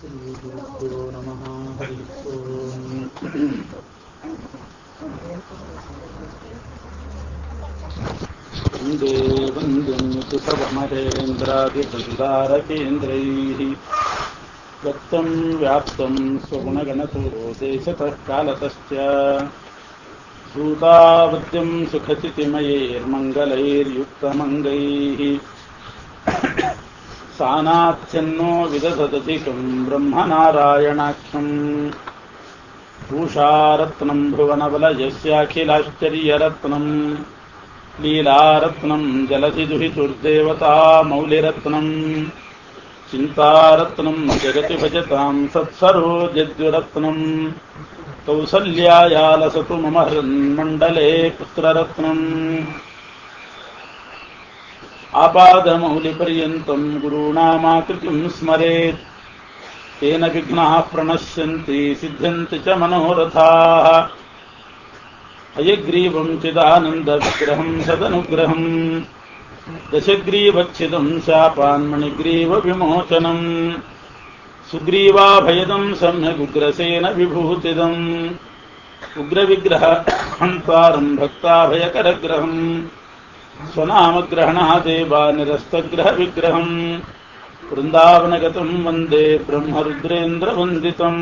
श्रीगुरुभ्यो नमः हरिः ओम् वन्दे वन्द्यन्ति सवमरेन्द्रादिवृन्दारकेन्द्रैः व्यक्तं व्याप्तं स्वगुणगणतो देशतः कालतश्च सूतावद्यं सुखचितिमयैर्मङ्गलैर्युक्तमङ्गैः सानाच्छन्नो विदधदधिकं ब्रह्मनारायणाख्यम् भूषारत्नं भुवनबलयस्याखिलाश्चर्यरत्नम् लीलारत्नं जलधिदुहितुर्देवता मौलिरत्नम् चिन्तारत्नं जगति भजतां सत्सरोजद्युरत्नम् कौसल्यायालसतु मम हृन्मण्डले पुत्ररत्नम् आपादमौलिपर्यन्तं गुरूणामाकृतिं स्मरेत् तेन विघ्नाः प्रणश्यन्ति सिद्ध्यन्ति च मनोरथाः अयग्रीवं चिदानन्दविग्रहं सदनुग्रहम् दशग्रीवच्छिदं शापान्मणिग्रीवविमोचनम् सुग्रीवाभयदं सम्यगुग्रसेन विभूतिदम् उग्रविग्रह हन्तारं भक्ताभयकरग्रहम् स्वनामग्रहणादेवा निरस्तग्रहविग्रहम् वृन्दावनगतं वन्दे ब्रह्मरुद्रेन्द्रवन्दितम्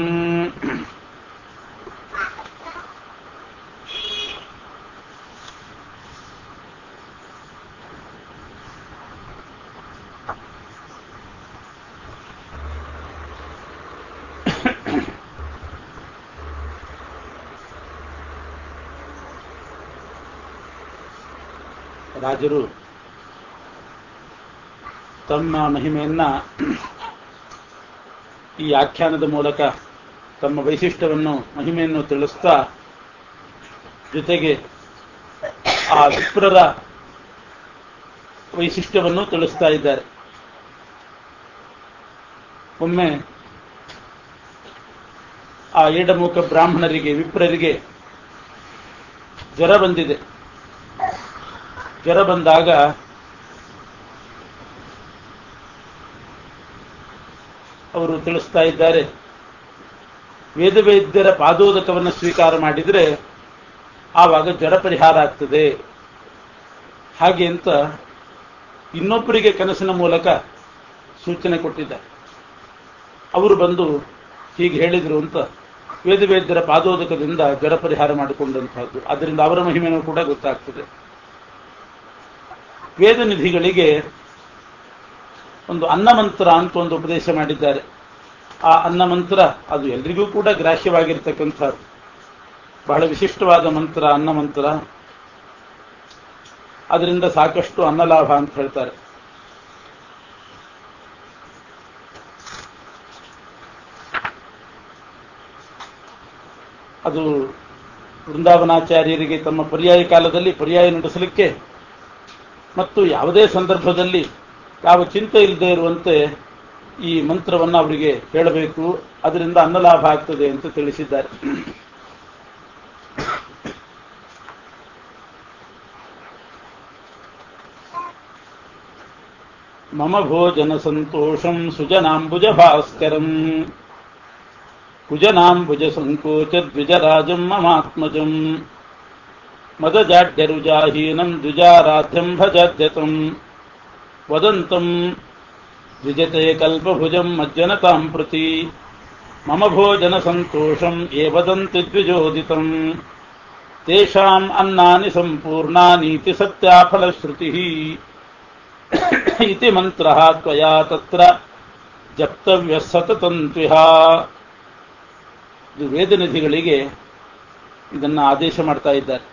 ರಾಜರು ತಮ್ಮ ಮಹಿಮೆಯನ್ನ ಈ ಆಖ್ಯಾನದ ಮೂಲಕ ತಮ್ಮ ವೈಶಿಷ್ಟ್ಯವನ್ನು ಮಹಿಮೆಯನ್ನು ತಿಳಿಸ್ತಾ ಜೊತೆಗೆ ಆ ವಿಪ್ರರ ವೈಶಿಷ್ಟ್ಯವನ್ನು ತಿಳಿಸ್ತಾ ಇದ್ದಾರೆ ಒಮ್ಮೆ ಆ ಏಡಮುಖ ಬ್ರಾಹ್ಮಣರಿಗೆ ವಿಪ್ರರಿಗೆ ಜ್ವರ ಬಂದಿದೆ ಜ್ವರ ಬಂದಾಗ ಅವರು ತಿಳಿಸ್ತಾ ಇದ್ದಾರೆ ವೇದವೈದ್ಯರ ಪಾದೋದಕವನ್ನು ಸ್ವೀಕಾರ ಮಾಡಿದರೆ ಆವಾಗ ಜ್ವರ ಪರಿಹಾರ ಆಗ್ತದೆ ಹಾಗೆ ಅಂತ ಇನ್ನೊಬ್ಬರಿಗೆ ಕನಸಿನ ಮೂಲಕ ಸೂಚನೆ ಕೊಟ್ಟಿದ್ದಾರೆ ಅವರು ಬಂದು ಹೀಗೆ ಹೇಳಿದ್ರು ಅಂತ ವೇದವೈದ್ಯರ ಪಾದೋದಕದಿಂದ ಜ್ವರ ಪರಿಹಾರ ಮಾಡಿಕೊಂಡಂತಹದ್ದು ಅದರಿಂದ ಅವರ ಮಹಿಮೆನೂ ಕೂಡ ಗೊತ್ತಾಗ್ತದೆ ವೇದನಿಧಿಗಳಿಗೆ ಒಂದು ಅನ್ನಮಂತ್ರ ಅಂತ ಒಂದು ಉಪದೇಶ ಮಾಡಿದ್ದಾರೆ ಆ ಅನ್ನಮಂತ್ರ ಅದು ಎಲ್ರಿಗೂ ಕೂಡ ಗ್ರಾಹ್ಯವಾಗಿರ್ತಕ್ಕಂಥದ್ದು ಬಹಳ ವಿಶಿಷ್ಟವಾದ ಮಂತ್ರ ಅನ್ನಮಂತ್ರ ಅದರಿಂದ ಸಾಕಷ್ಟು ಅನ್ನಲಾಭ ಅಂತ ಹೇಳ್ತಾರೆ ಅದು ವೃಂದಾವನಾಚಾರ್ಯರಿಗೆ ತಮ್ಮ ಪರ್ಯಾಯ ಕಾಲದಲ್ಲಿ ಪರ್ಯಾಯ ನಡೆಸಲಿಕ್ಕೆ ಮತ್ತು ಯಾವುದೇ ಸಂದರ್ಭದಲ್ಲಿ ಯಾವ ಚಿಂತೆ ಇಲ್ಲದೆ ಇರುವಂತೆ ಈ ಮಂತ್ರವನ್ನು ಅವರಿಗೆ ಹೇಳಬೇಕು ಅದರಿಂದ ಅನ್ನಲಾಭ ಆಗ್ತದೆ ಅಂತ ತಿಳಿಸಿದ್ದಾರೆ ಮಮ ಭೋಜನ ಸಂತೋಷಂ ಸುಜನಾಂಬುಜ ಭಾಸ್ಕರಂ ಕುಜನಾಂಬುಜ ಸಂಕೋಚ ದ್ವಿಜರಾಜಂ ಮಮಾತ್ಮಜಂ ಮದಜಾಡ್ಯರುಜಾಹೀನಂ ದ್ವಿಜಾರಾಧ್ಯಂ ಭಜಾದ್ಯತಂ ವದಂತಂ ದ್ವಿಜತೆ ಕಲ್ಪಭುಜಂ ಮಜ್ಜನತಾಂ ಪ್ರತಿ ಮಮ ಭೋಜನ ಸಂತೋಷಂ ಏ ವದಂತಿ ದ್ವಿಜೋದಿತಂ ತೇಷಾಂ ಅನ್ನಾನಿ ಸಂಪೂರ್ಣಾನೀತಿ ಸತ್ಯಾಫಲಶ್ರುತಿ ಇತಿ ಮಂತ್ರ ತ್ವಯಾ ತತ್ರ ಜಪ್ತವ್ಯ ಸತತಂತ್ವಿಹ ಇದು ವೇದನಿಧಿಗಳಿಗೆ ಇದನ್ನ ಆದೇಶ ಮಾಡ್ತಾ ಇದ್ದಾರೆ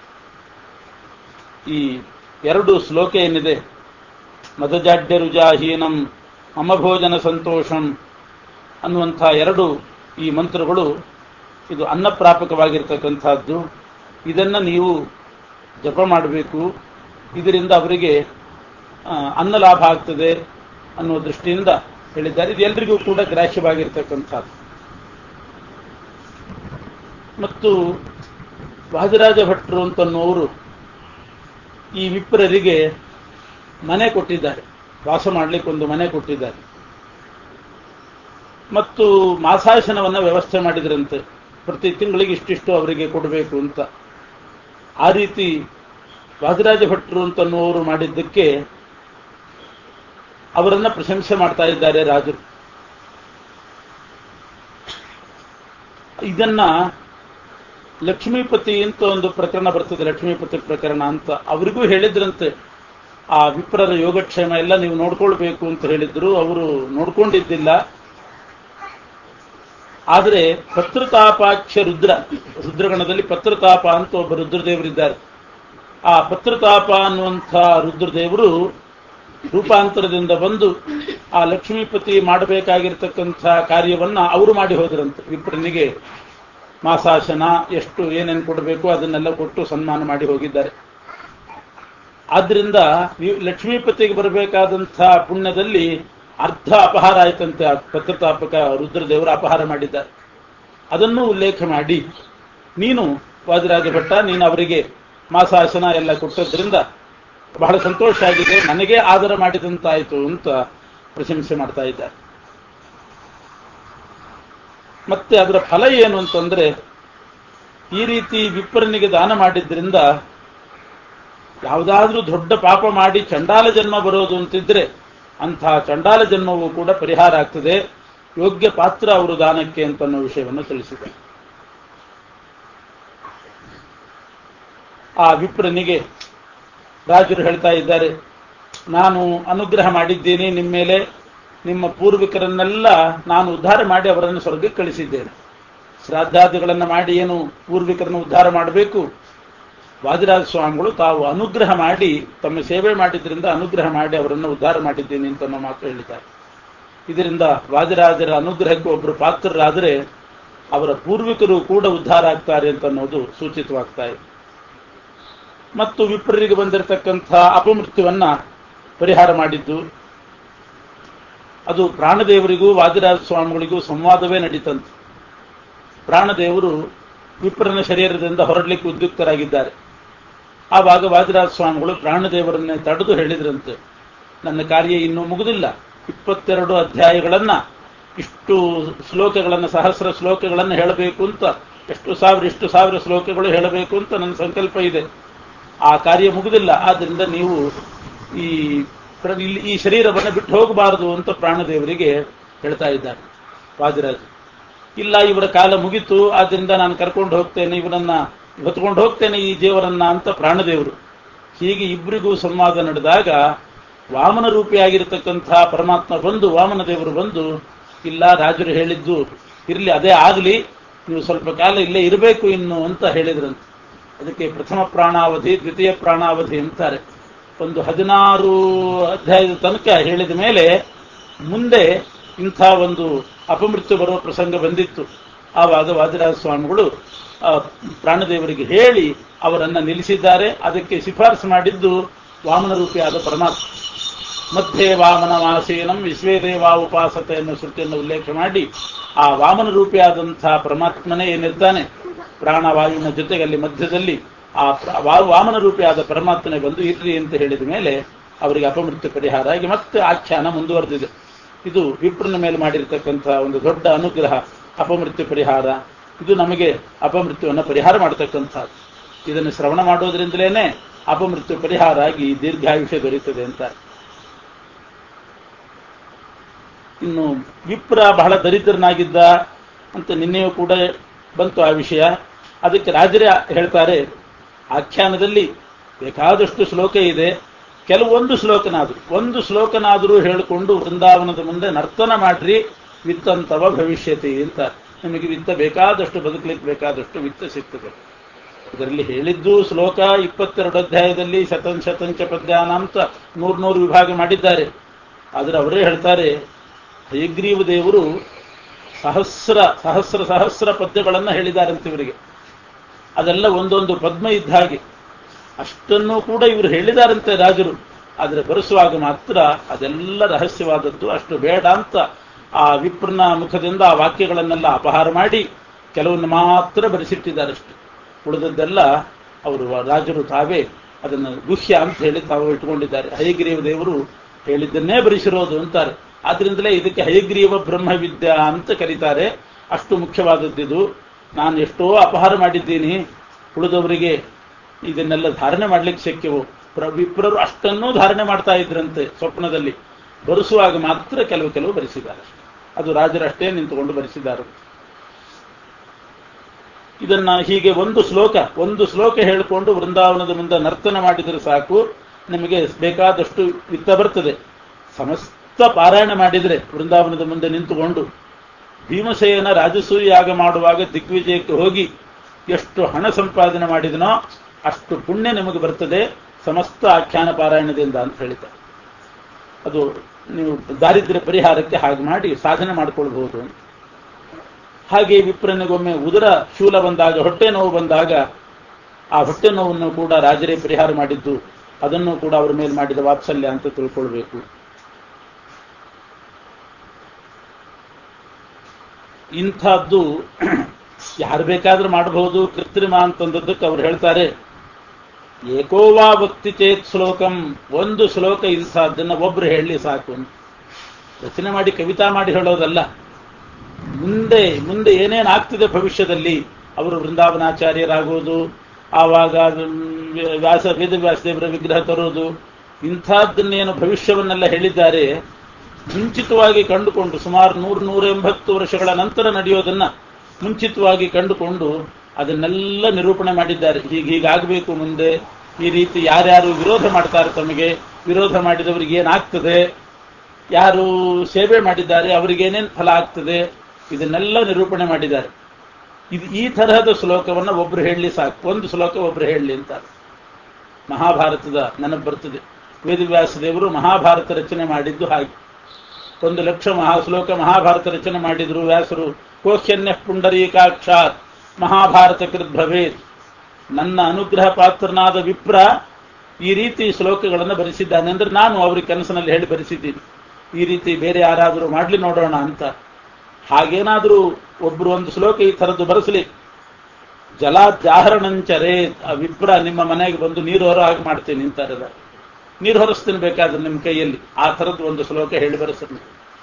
ಈ ಎರಡು ಶ್ಲೋಕ ಏನಿದೆ ಮದಜಾಡ್ಯ ರುಜಾಹೀನಂ ಮಮಭೋಜನ ಸಂತೋಷಂ ಅನ್ನುವಂಥ ಎರಡು ಈ ಮಂತ್ರಗಳು ಇದು ಅನ್ನಪ್ರಾಪಕವಾಗಿರ್ತಕ್ಕಂಥದ್ದು ಇದನ್ನು ನೀವು ಜಪ ಮಾಡಬೇಕು ಇದರಿಂದ ಅವರಿಗೆ ಅನ್ನ ಲಾಭ ಆಗ್ತದೆ ಅನ್ನುವ ದೃಷ್ಟಿಯಿಂದ ಹೇಳಿದ್ದಾರೆ ಇದು ಎಲ್ರಿಗೂ ಕೂಡ ಗ್ರಾಹ್ಯವಾಗಿರ್ತಕ್ಕಂಥದ್ದು ಮತ್ತು ವಾದಿರಾಜ ಭಟ್ರು ಅಂತನ್ನುವರು ಈ ವಿಪ್ರರಿಗೆ ಮನೆ ಕೊಟ್ಟಿದ್ದಾರೆ ವಾಸ ಮಾಡಲಿಕ್ಕೆ ಒಂದು ಮನೆ ಕೊಟ್ಟಿದ್ದಾರೆ ಮತ್ತು ಮಾಸಾಶನವನ್ನ ವ್ಯವಸ್ಥೆ ಮಾಡಿದ್ರಂತೆ ಪ್ರತಿ ತಿಂಗಳಿಗೆ ಇಷ್ಟಿಷ್ಟು ಅವರಿಗೆ ಕೊಡಬೇಕು ಅಂತ ಆ ರೀತಿ ವಾದಿರಾಜ ಭಟ್ರು ಅಂತನ್ನುವರು ಮಾಡಿದ್ದಕ್ಕೆ ಅವರನ್ನ ಪ್ರಶಂಸೆ ಮಾಡ್ತಾ ಇದ್ದಾರೆ ರಾಜರು ಇದನ್ನ ಲಕ್ಷ್ಮೀಪತಿ ಅಂತ ಒಂದು ಪ್ರಕರಣ ಬರ್ತದೆ ಲಕ್ಷ್ಮೀಪತಿ ಪ್ರಕರಣ ಅಂತ ಅವರಿಗೂ ಹೇಳಿದ್ರಂತೆ ಆ ವಿಪ್ರರ ಯೋಗಕ್ಷೇಮ ಎಲ್ಲ ನೀವು ನೋಡ್ಕೊಳ್ಬೇಕು ಅಂತ ಹೇಳಿದ್ರು ಅವರು ನೋಡ್ಕೊಂಡಿದ್ದಿಲ್ಲ ಆದರೆ ಪತ್ರತಾಪಾಕ್ಷ ರುದ್ರ ರುದ್ರಗಣದಲ್ಲಿ ಪತ್ರತಾಪ ಅಂತ ಒಬ್ಬ ರುದ್ರದೇವರಿದ್ದಾರೆ ಆ ಪತ್ರತಾಪ ಅನ್ನುವಂಥ ರುದ್ರದೇವರು ರೂಪಾಂತರದಿಂದ ಬಂದು ಆ ಲಕ್ಷ್ಮೀಪತಿ ಮಾಡಬೇಕಾಗಿರ್ತಕ್ಕಂಥ ಕಾರ್ಯವನ್ನ ಅವರು ಮಾಡಿ ಹೋದ್ರಂತೆ ವಿಪ್ರನಿಗೆ ಮಾಸಾಶನ ಎಷ್ಟು ಏನೇನು ಕೊಡಬೇಕು ಅದನ್ನೆಲ್ಲ ಕೊಟ್ಟು ಸನ್ಮಾನ ಮಾಡಿ ಹೋಗಿದ್ದಾರೆ ಆದ್ರಿಂದ ಲಕ್ಷ್ಮೀಪತಿಗೆ ಬರಬೇಕಾದಂಥ ಪುಣ್ಯದಲ್ಲಿ ಅರ್ಧ ಅಪಹಾರ ಆಯ್ತಂತೆ ಆ ಪತ್ರತಾಪಕ ರುದ್ರದೇವರು ಅಪಹಾರ ಮಾಡಿದ್ದಾರೆ ಅದನ್ನು ಉಲ್ಲೇಖ ಮಾಡಿ ನೀನು ವಾದಿರಾಜ ಭಟ್ಟ ನೀನು ಅವರಿಗೆ ಮಾಸಾಸನ ಎಲ್ಲ ಕೊಟ್ಟದ್ರಿಂದ ಬಹಳ ಸಂತೋಷ ಆಗಿದೆ ನನಗೆ ಆದರ ಮಾಡಿದಂತಾಯಿತು ಅಂತ ಪ್ರಶಂಸೆ ಮಾಡ್ತಾ ಇದ್ದಾರೆ ಮತ್ತೆ ಅದರ ಫಲ ಏನು ಅಂತಂದ್ರೆ ಈ ರೀತಿ ವಿಪ್ರನಿಗೆ ದಾನ ಮಾಡಿದ್ರಿಂದ ಯಾವುದಾದ್ರೂ ದೊಡ್ಡ ಪಾಪ ಮಾಡಿ ಚಂಡಾಲ ಜನ್ಮ ಬರೋದು ಅಂತಿದ್ರೆ ಅಂಥ ಚಂಡಾಲ ಜನ್ಮವೂ ಕೂಡ ಪರಿಹಾರ ಆಗ್ತದೆ ಯೋಗ್ಯ ಪಾತ್ರ ಅವರು ದಾನಕ್ಕೆ ಅಂತ ಅನ್ನೋ ವಿಷಯವನ್ನು ತಿಳಿಸಿದೆ ಆ ವಿಪ್ರನಿಗೆ ರಾಜರು ಹೇಳ್ತಾ ಇದ್ದಾರೆ ನಾನು ಅನುಗ್ರಹ ಮಾಡಿದ್ದೀನಿ ನಿಮ್ಮ ಮೇಲೆ ನಿಮ್ಮ ಪೂರ್ವಿಕರನ್ನೆಲ್ಲ ನಾನು ಉದ್ಧಾರ ಮಾಡಿ ಅವರನ್ನು ಸ್ವರ್ಗಕ್ಕೆ ಕಳಿಸಿದ್ದೇನೆ ಶ್ರಾದ್ದಾದಿಗಳನ್ನು ಮಾಡಿ ಏನು ಪೂರ್ವಿಕರನ್ನು ಉದ್ಧಾರ ಮಾಡಬೇಕು ವಾದಿರಾಜ ಸ್ವಾಮಿಗಳು ತಾವು ಅನುಗ್ರಹ ಮಾಡಿ ತಮ್ಮ ಸೇವೆ ಮಾಡಿದ್ರಿಂದ ಅನುಗ್ರಹ ಮಾಡಿ ಅವರನ್ನು ಉದ್ಧಾರ ಮಾಡಿದ್ದೀನಿ ಅಂತ ನಮ್ಮ ಮಾತು ಹೇಳಿದ್ದಾರೆ ಇದರಿಂದ ವಾದಿರಾಜರ ಅನುಗ್ರಹಕ್ಕೆ ಒಬ್ಬರು ಪಾತ್ರರಾದರೆ ಅವರ ಪೂರ್ವಿಕರು ಕೂಡ ಉದ್ಧಾರ ಆಗ್ತಾರೆ ಅಂತ ಅನ್ನೋದು ಸೂಚಿತವಾಗ್ತಾ ಇದೆ ಮತ್ತು ವಿಪ್ರರಿಗೆ ಬಂದಿರತಕ್ಕಂಥ ಅಪಮೃತ್ಯುವನ್ನ ಪರಿಹಾರ ಮಾಡಿದ್ದು ಅದು ಪ್ರಾಣದೇವರಿಗೂ ವಾದಿರಾಜ ಸ್ವಾಮಿಗಳಿಗೂ ಸಂವಾದವೇ ನಡೀತಂತೆ ಪ್ರಾಣದೇವರು ವಿಪ್ರನ ಶರೀರದಿಂದ ಹೊರಡ್ಲಿಕ್ಕೆ ಉದ್ಯುಕ್ತರಾಗಿದ್ದಾರೆ ಆವಾಗ ವಾದಿರಾಜ ಸ್ವಾಮಿಗಳು ಪ್ರಾಣದೇವರನ್ನೇ ತಡೆದು ಹೇಳಿದ್ರಂತೆ ನನ್ನ ಕಾರ್ಯ ಇನ್ನೂ ಮುಗುದಿಲ್ಲ ಇಪ್ಪತ್ತೆರಡು ಅಧ್ಯಾಯಗಳನ್ನ ಇಷ್ಟು ಶ್ಲೋಕಗಳನ್ನ ಸಹಸ್ರ ಶ್ಲೋಕಗಳನ್ನು ಹೇಳಬೇಕು ಅಂತ ಎಷ್ಟು ಸಾವಿರ ಇಷ್ಟು ಸಾವಿರ ಶ್ಲೋಕಗಳು ಹೇಳಬೇಕು ಅಂತ ನನ್ನ ಸಂಕಲ್ಪ ಇದೆ ಆ ಕಾರ್ಯ ಮುಗುದಿಲ್ಲ ಆದ್ರಿಂದ ನೀವು ಈ ಈ ಶರೀರವನ್ನು ಬಿಟ್ಟು ಹೋಗಬಾರದು ಅಂತ ಪ್ರಾಣದೇವರಿಗೆ ಹೇಳ್ತಾ ಇದ್ದಾರೆ ವಾದಿರಾಜ್ ಇಲ್ಲ ಇವರ ಕಾಲ ಮುಗಿತು ಆದ್ರಿಂದ ನಾನು ಕರ್ಕೊಂಡು ಹೋಗ್ತೇನೆ ಇವರನ್ನ ಹೊತ್ಕೊಂಡು ಹೋಗ್ತೇನೆ ಈ ಜೀವರನ್ನ ಅಂತ ಪ್ರಾಣದೇವರು ಹೀಗೆ ಇಬ್ಬರಿಗೂ ಸಂವಾದ ನಡೆದಾಗ ವಾಮನ ರೂಪಿಯಾಗಿರ್ತಕ್ಕಂಥ ಪರಮಾತ್ಮ ಬಂದು ವಾಮನ ದೇವರು ಬಂದು ಇಲ್ಲ ರಾಜರು ಹೇಳಿದ್ದು ಇರ್ಲಿ ಅದೇ ಆಗಲಿ ನೀವು ಸ್ವಲ್ಪ ಕಾಲ ಇಲ್ಲೇ ಇರಬೇಕು ಇನ್ನು ಅಂತ ಹೇಳಿದ್ರಂತೆ ಅದಕ್ಕೆ ಪ್ರಥಮ ಪ್ರಾಣಾವಧಿ ದ್ವಿತೀಯ ಪ್ರಾಣಾವಧಿ ಅಂತಾರೆ ಒಂದು ಹದಿನಾರು ಅಧ್ಯಾಯದ ತನಕ ಹೇಳಿದ ಮೇಲೆ ಮುಂದೆ ಇಂಥ ಒಂದು ಅಪಮೃತ್ಯು ಬರುವ ಪ್ರಸಂಗ ಬಂದಿತ್ತು ಆವಾಗ ವಾದಿರಾಜ ಸ್ವಾಮಿಗಳು ಪ್ರಾಣದೇವರಿಗೆ ಹೇಳಿ ಅವರನ್ನ ನಿಲ್ಲಿಸಿದ್ದಾರೆ ಅದಕ್ಕೆ ಶಿಫಾರಸು ಮಾಡಿದ್ದು ವಾಮನ ರೂಪಿಯಾದ ಪರಮಾತ್ಮ ಮಧ್ಯೆ ವಾಮನ ವಾಸೀನಂ ವಿಶ್ವೇ ದೇವಾ ಉಪಾಸತೆ ಅನ್ನೋ ಶ್ರುತಿಯನ್ನು ಉಲ್ಲೇಖ ಮಾಡಿ ಆ ವಾಮನ ರೂಪಿಯಾದಂತಹ ಪರಮಾತ್ಮನೇ ಏನಿರ್ತಾನೆ ಪ್ರಾಣವಾಯುವಿನ ಜೊತೆಗೆ ಅಲ್ಲಿ ಮಧ್ಯದಲ್ಲಿ ಆ ವಾಮನ ರೂಪಿಯಾದ ಪರಮಾತ್ಮನೆ ಬಂದು ಇರ್ರಿ ಅಂತ ಹೇಳಿದ ಮೇಲೆ ಅವರಿಗೆ ಅಪಮೃತ್ಯು ಪರಿಹಾರ ಆಗಿ ಮತ್ತೆ ಆಖ್ಯಾನ ಮುಂದುವರೆದಿದೆ ಇದು ವಿಪ್ರನ ಮೇಲೆ ಮಾಡಿರ್ತಕ್ಕಂಥ ಒಂದು ದೊಡ್ಡ ಅನುಗ್ರಹ ಅಪಮೃತ್ಯು ಪರಿಹಾರ ಇದು ನಮಗೆ ಅಪಮೃತ್ಯುವನ್ನು ಪರಿಹಾರ ಮಾಡತಕ್ಕಂಥದ್ದು ಇದನ್ನು ಶ್ರವಣ ಮಾಡೋದ್ರಿಂದಲೇನೆ ಅಪಮೃತ್ಯು ಪರಿಹಾರ ಆಗಿ ದೀರ್ಘಾಯುಷ್ಯ ದೊರೆಯುತ್ತದೆ ಅಂತ ಇನ್ನು ವಿಪ್ರ ಬಹಳ ದರಿದ್ರನಾಗಿದ್ದ ಅಂತ ನಿನ್ನೆಯೂ ಕೂಡ ಬಂತು ಆ ವಿಷಯ ಅದಕ್ಕೆ ರಾಜರೇ ಹೇಳ್ತಾರೆ ಆಖ್ಯಾನದಲ್ಲಿ ಬೇಕಾದಷ್ಟು ಶ್ಲೋಕ ಇದೆ ಕೆಲವೊಂದು ಶ್ಲೋಕನಾದ್ರು ಒಂದು ಶ್ಲೋಕನಾದರೂ ಹೇಳಿಕೊಂಡು ವೃಂದಾವನದ ಮುಂದೆ ನರ್ತನ ಮಾಡ್ರಿ ವಿತ್ತಂತವ ಭವಿಷ್ಯತಿ ಅಂತ ನಿಮಗೆ ವಿತ್ತ ಬೇಕಾದಷ್ಟು ಬದುಕಲಿಕ್ಕೆ ಬೇಕಾದಷ್ಟು ವಿತ್ತ ಸಿಗ್ತದೆ ಇದರಲ್ಲಿ ಹೇಳಿದ್ದು ಶ್ಲೋಕ ಇಪ್ಪತ್ತೆರಡು ಅಧ್ಯಾಯದಲ್ಲಿ ಶತಂ ಶತಂಚ ಪದ್ಯಾನ ಅಂತ ನೂರ್ ನೂರು ವಿಭಾಗ ಮಾಡಿದ್ದಾರೆ ಆದರೆ ಅವರೇ ಹೇಳ್ತಾರೆ ಹಯಗ್ರೀವ ದೇವರು ಸಹಸ್ರ ಸಹಸ್ರ ಸಹಸ್ರ ಪದ್ಯಗಳನ್ನು ಹೇಳಿದಾರಂತೆ ಇವರಿಗೆ ಅದೆಲ್ಲ ಒಂದೊಂದು ಪದ್ಮ ಇದ್ದ ಹಾಗೆ ಅಷ್ಟನ್ನು ಕೂಡ ಇವರು ಹೇಳಿದಾರಂತೆ ರಾಜರು ಆದರೆ ಬರೆಸುವಾಗ ಮಾತ್ರ ಅದೆಲ್ಲ ರಹಸ್ಯವಾದದ್ದು ಅಷ್ಟು ಬೇಡ ಅಂತ ಆ ವಿಪ್ರನ ಮುಖದಿಂದ ಆ ವಾಕ್ಯಗಳನ್ನೆಲ್ಲ ಅಪಹಾರ ಮಾಡಿ ಕೆಲವನ್ನು ಮಾತ್ರ ಬರೆಸಿಟ್ಟಿದ್ದಾರಷ್ಟು ಉಳಿದದ್ದೆಲ್ಲ ಅವರು ರಾಜರು ತಾವೇ ಅದನ್ನು ಗುಹ್ಯ ಅಂತ ಹೇಳಿ ತಾವು ಇಟ್ಕೊಂಡಿದ್ದಾರೆ ಹಯಗ್ರೀವ ದೇವರು ಹೇಳಿದ್ದನ್ನೇ ಬರೆಸಿರೋದು ಅಂತಾರೆ ಆದ್ರಿಂದಲೇ ಇದಕ್ಕೆ ಹಯಗ್ರೀವ ಬ್ರಹ್ಮವಿದ್ಯಾ ಅಂತ ಕರೀತಾರೆ ಅಷ್ಟು ಮುಖ್ಯವಾದದ್ದಿದು ನಾನು ಎಷ್ಟೋ ಅಪಹಾರ ಮಾಡಿದ್ದೀನಿ ಉಳಿದವರಿಗೆ ಇದನ್ನೆಲ್ಲ ಧಾರಣೆ ಮಾಡ್ಲಿಕ್ಕೆ ಶಕ್ಯವು ಪ್ರ- ವಿಪ್ರರು ಅಷ್ಟನ್ನೂ ಧಾರಣೆ ಮಾಡ್ತಾ ಇದ್ರಂತೆ ಸ್ವಪ್ನದಲ್ಲಿ ಬರೆಸುವಾಗ ಮಾತ್ರ ಕೆಲವು ಕೆಲವು ಬರೆಸಿದ್ದಾರೆ ಅದು ರಾಜರಷ್ಟೇ ನಿಂತುಕೊಂಡು ಬರೆಸಿದ್ದಾರೆ ಇದನ್ನ ಹೀಗೆ ಒಂದು ಶ್ಲೋಕ ಒಂದು ಶ್ಲೋಕ ಹೇಳಿಕೊಂಡು ವೃಂದಾವನದ ಮುಂದೆ ನರ್ತನ ಮಾಡಿದರೆ ಸಾಕು ನಿಮಗೆ ಬೇಕಾದಷ್ಟು ವಿತ್ತ ಬರ್ತದೆ ಸಮಸ್ತ ಪಾರಾಯಣ ಮಾಡಿದರೆ ವೃಂದಾವನದ ಮುಂದೆ ನಿಂತುಕೊಂಡು ಭೀಮಸೇನ ರಾಜಸೂಯ ಯಾಗ ಮಾಡುವಾಗ ದಿಗ್ವಿಜಯಕ್ಕೆ ಹೋಗಿ ಎಷ್ಟು ಹಣ ಸಂಪಾದನೆ ಮಾಡಿದನೋ ಅಷ್ಟು ಪುಣ್ಯ ನಿಮಗೆ ಬರ್ತದೆ ಸಮಸ್ತ ಆಖ್ಯಾನ ಪಾರಾಯಣದಿಂದ ಅಂತ ಹೇಳ್ತಾರೆ ಅದು ನೀವು ದಾರಿದ್ರ್ಯ ಪರಿಹಾರಕ್ಕೆ ಹಾಗೆ ಮಾಡಿ ಸಾಧನೆ ಮಾಡಿಕೊಳ್ಬಹುದು ಅಂತ ಹಾಗೆ ವಿಪ್ರನಿಗೊಮ್ಮೆ ಉದರ ಶೂಲ ಬಂದಾಗ ಹೊಟ್ಟೆ ನೋವು ಬಂದಾಗ ಆ ಹೊಟ್ಟೆ ನೋವನ್ನು ಕೂಡ ರಾಜರೇ ಪರಿಹಾರ ಮಾಡಿದ್ದು ಅದನ್ನು ಕೂಡ ಅವರ ಮೇಲೆ ಮಾಡಿದ ವಾತ್ಸಲ್ಯ ಅಂತ ತಿಳ್ಕೊಳ್ಬೇಕು ಇಂಥದ್ದು ಯಾರು ಬೇಕಾದ್ರೂ ಮಾಡಬಹುದು ಕೃತ್ರಿಮ ಅಂತಂದದ್ದಕ್ಕೆ ಅವ್ರು ಹೇಳ್ತಾರೆ ಏಕೋವಾ ಭಕ್ತಿ ಚೇತ್ ಶ್ಲೋಕಂ ಒಂದು ಶ್ಲೋಕ ಇಂಥದ್ದನ್ನ ಒಬ್ರು ಹೇಳಲಿ ಸಾಕು ಅಂತ. ರಚನೆ ಮಾಡಿ ಕವಿತಾ ಮಾಡಿ ಹೇಳೋದಲ್ಲ ಮುಂದೆ ಮುಂದೆ ಏನೇನು ಆಗ್ತಿದೆ ಭವಿಷ್ಯದಲ್ಲಿ ಅವರು ವೃಂದಾವನಾಚಾರ್ಯರಾಗುವುದು ಆವಾಗ ಮ್, ವ್ಯಾಸ ವೇದವ್ಯಾಸದೇವರ ವಿಗ್ರಹ ತರೋದು ಇಂಥದ್ದನ್ನೇನು ಭವಿಷ್ಯವನ್ನೆಲ್ಲ ಹೇಳಿದ್ದಾರೆ ಮುಂಚಿತವಾಗಿ ಕಂಡುಕೊಂಡು ಸುಮಾರು ನೂರು ನೂರ ಎಂಬತ್ತು ವರ್ಷಗಳ ನಂತರ ನಡೆಯೋದನ್ನ ಮುಂಚಿತವಾಗಿ ಕಂಡುಕೊಂಡು ಅದನ್ನೆಲ್ಲ ನಿರೂಪಣೆ ಮಾಡಿದ್ದಾರೆ ಹೀಗೆ ಹೀಗಾಗಬೇಕು ಮುಂದೆ ಈ ರೀತಿ ಯಾರ್ಯಾರು ವಿರೋಧ ಮಾಡ್ತಾರೆ ತಮಗೆ ವಿರೋಧ ಮಾಡಿದವರಿಗೆ ಏನಾಗ್ತದೆ ಯಾರು ಸೇವೆ ಮಾಡಿದ್ದಾರೆ ಅವರಿಗೆ ಏನೇನು ಫಲ ಆಗ್ತದೆ ಇದನ್ನೆಲ್ಲ ನಿರೂಪಣೆ ಮಾಡಿದ್ದಾರೆ ಇದು ಈ ತರಹದ ಶ್ಲೋಕವನ್ನು ಒಬ್ರು ಹೇಳಲಿ ಸಾಕು ಒಂದು ಶ್ಲೋಕ ಒಬ್ರು ಹೇಳಲಿ ಅಂತಾರೆ ಮಹಾಭಾರತದ ನೆನಪು ಬರ್ತದೆ ವೇದವ್ಯಾಸ ದೇವರು ಮಹಾಭಾರತ ರಚನೆ ಮಾಡಿದ್ದು ಹಾಗೆ ಒಂದು ಲಕ್ಷ ಮಹಾ ಶ್ಲೋಕ ಮಹಾಭಾರತ ರಚನೆ ಮಾಡಿದ್ರು ವ್ಯಾಸರು ಕೋಶ್ಯನ್ಯ ಪುಂಡರೀಕಾಕ್ಷಾತ್ ಮಹಾಭಾರತ ಕೃತ್ ಭವೇತ್ ನನ್ನ ಅನುಗ್ರಹ ಪಾತ್ರನಾದ ವಿಪ್ರ ಈ ರೀತಿ ಶ್ಲೋಕಗಳನ್ನು ಬರೆಸಿದ್ದಾನೆ ಅಂದ್ರೆ ನಾನು ಅವ್ರಿಗೆ ಕನಸಿನಲ್ಲಿ ಹೇಳಿ ಬರೆಸಿದ್ದೀನಿ ಈ ರೀತಿ ಬೇರೆ ಯಾರಾದರೂ ಮಾಡ್ಲಿ ನೋಡೋಣ ಅಂತ ಹಾಗೇನಾದರೂ ಒಬ್ರು ಒಂದು ಶ್ಲೋಕ ಈ ಥರದ್ದು ಬರೆಸಲಿ ಜಲಾಧ್ಯಾಹರಣಂಚರೇ ಆ ವಿಪ್ರ ನಿಮ್ಮ ಮನೆಗೆ ಬಂದು ನೀರು ಹೊರ ಹಾಗೆ ಮಾಡ್ತೀನಿ ಅಂತಾರದ ನೀರು ಹೊರಸ್ತೀನಿ ಬೇಕಾದ್ರೆ ನಿಮ್ಮ ಕೈಯಲ್ಲಿ ಆ ಥರದ್ದು ಒಂದು ಶ್ಲೋಕ ಹೇಳಿ ಬರೆಸಲಿ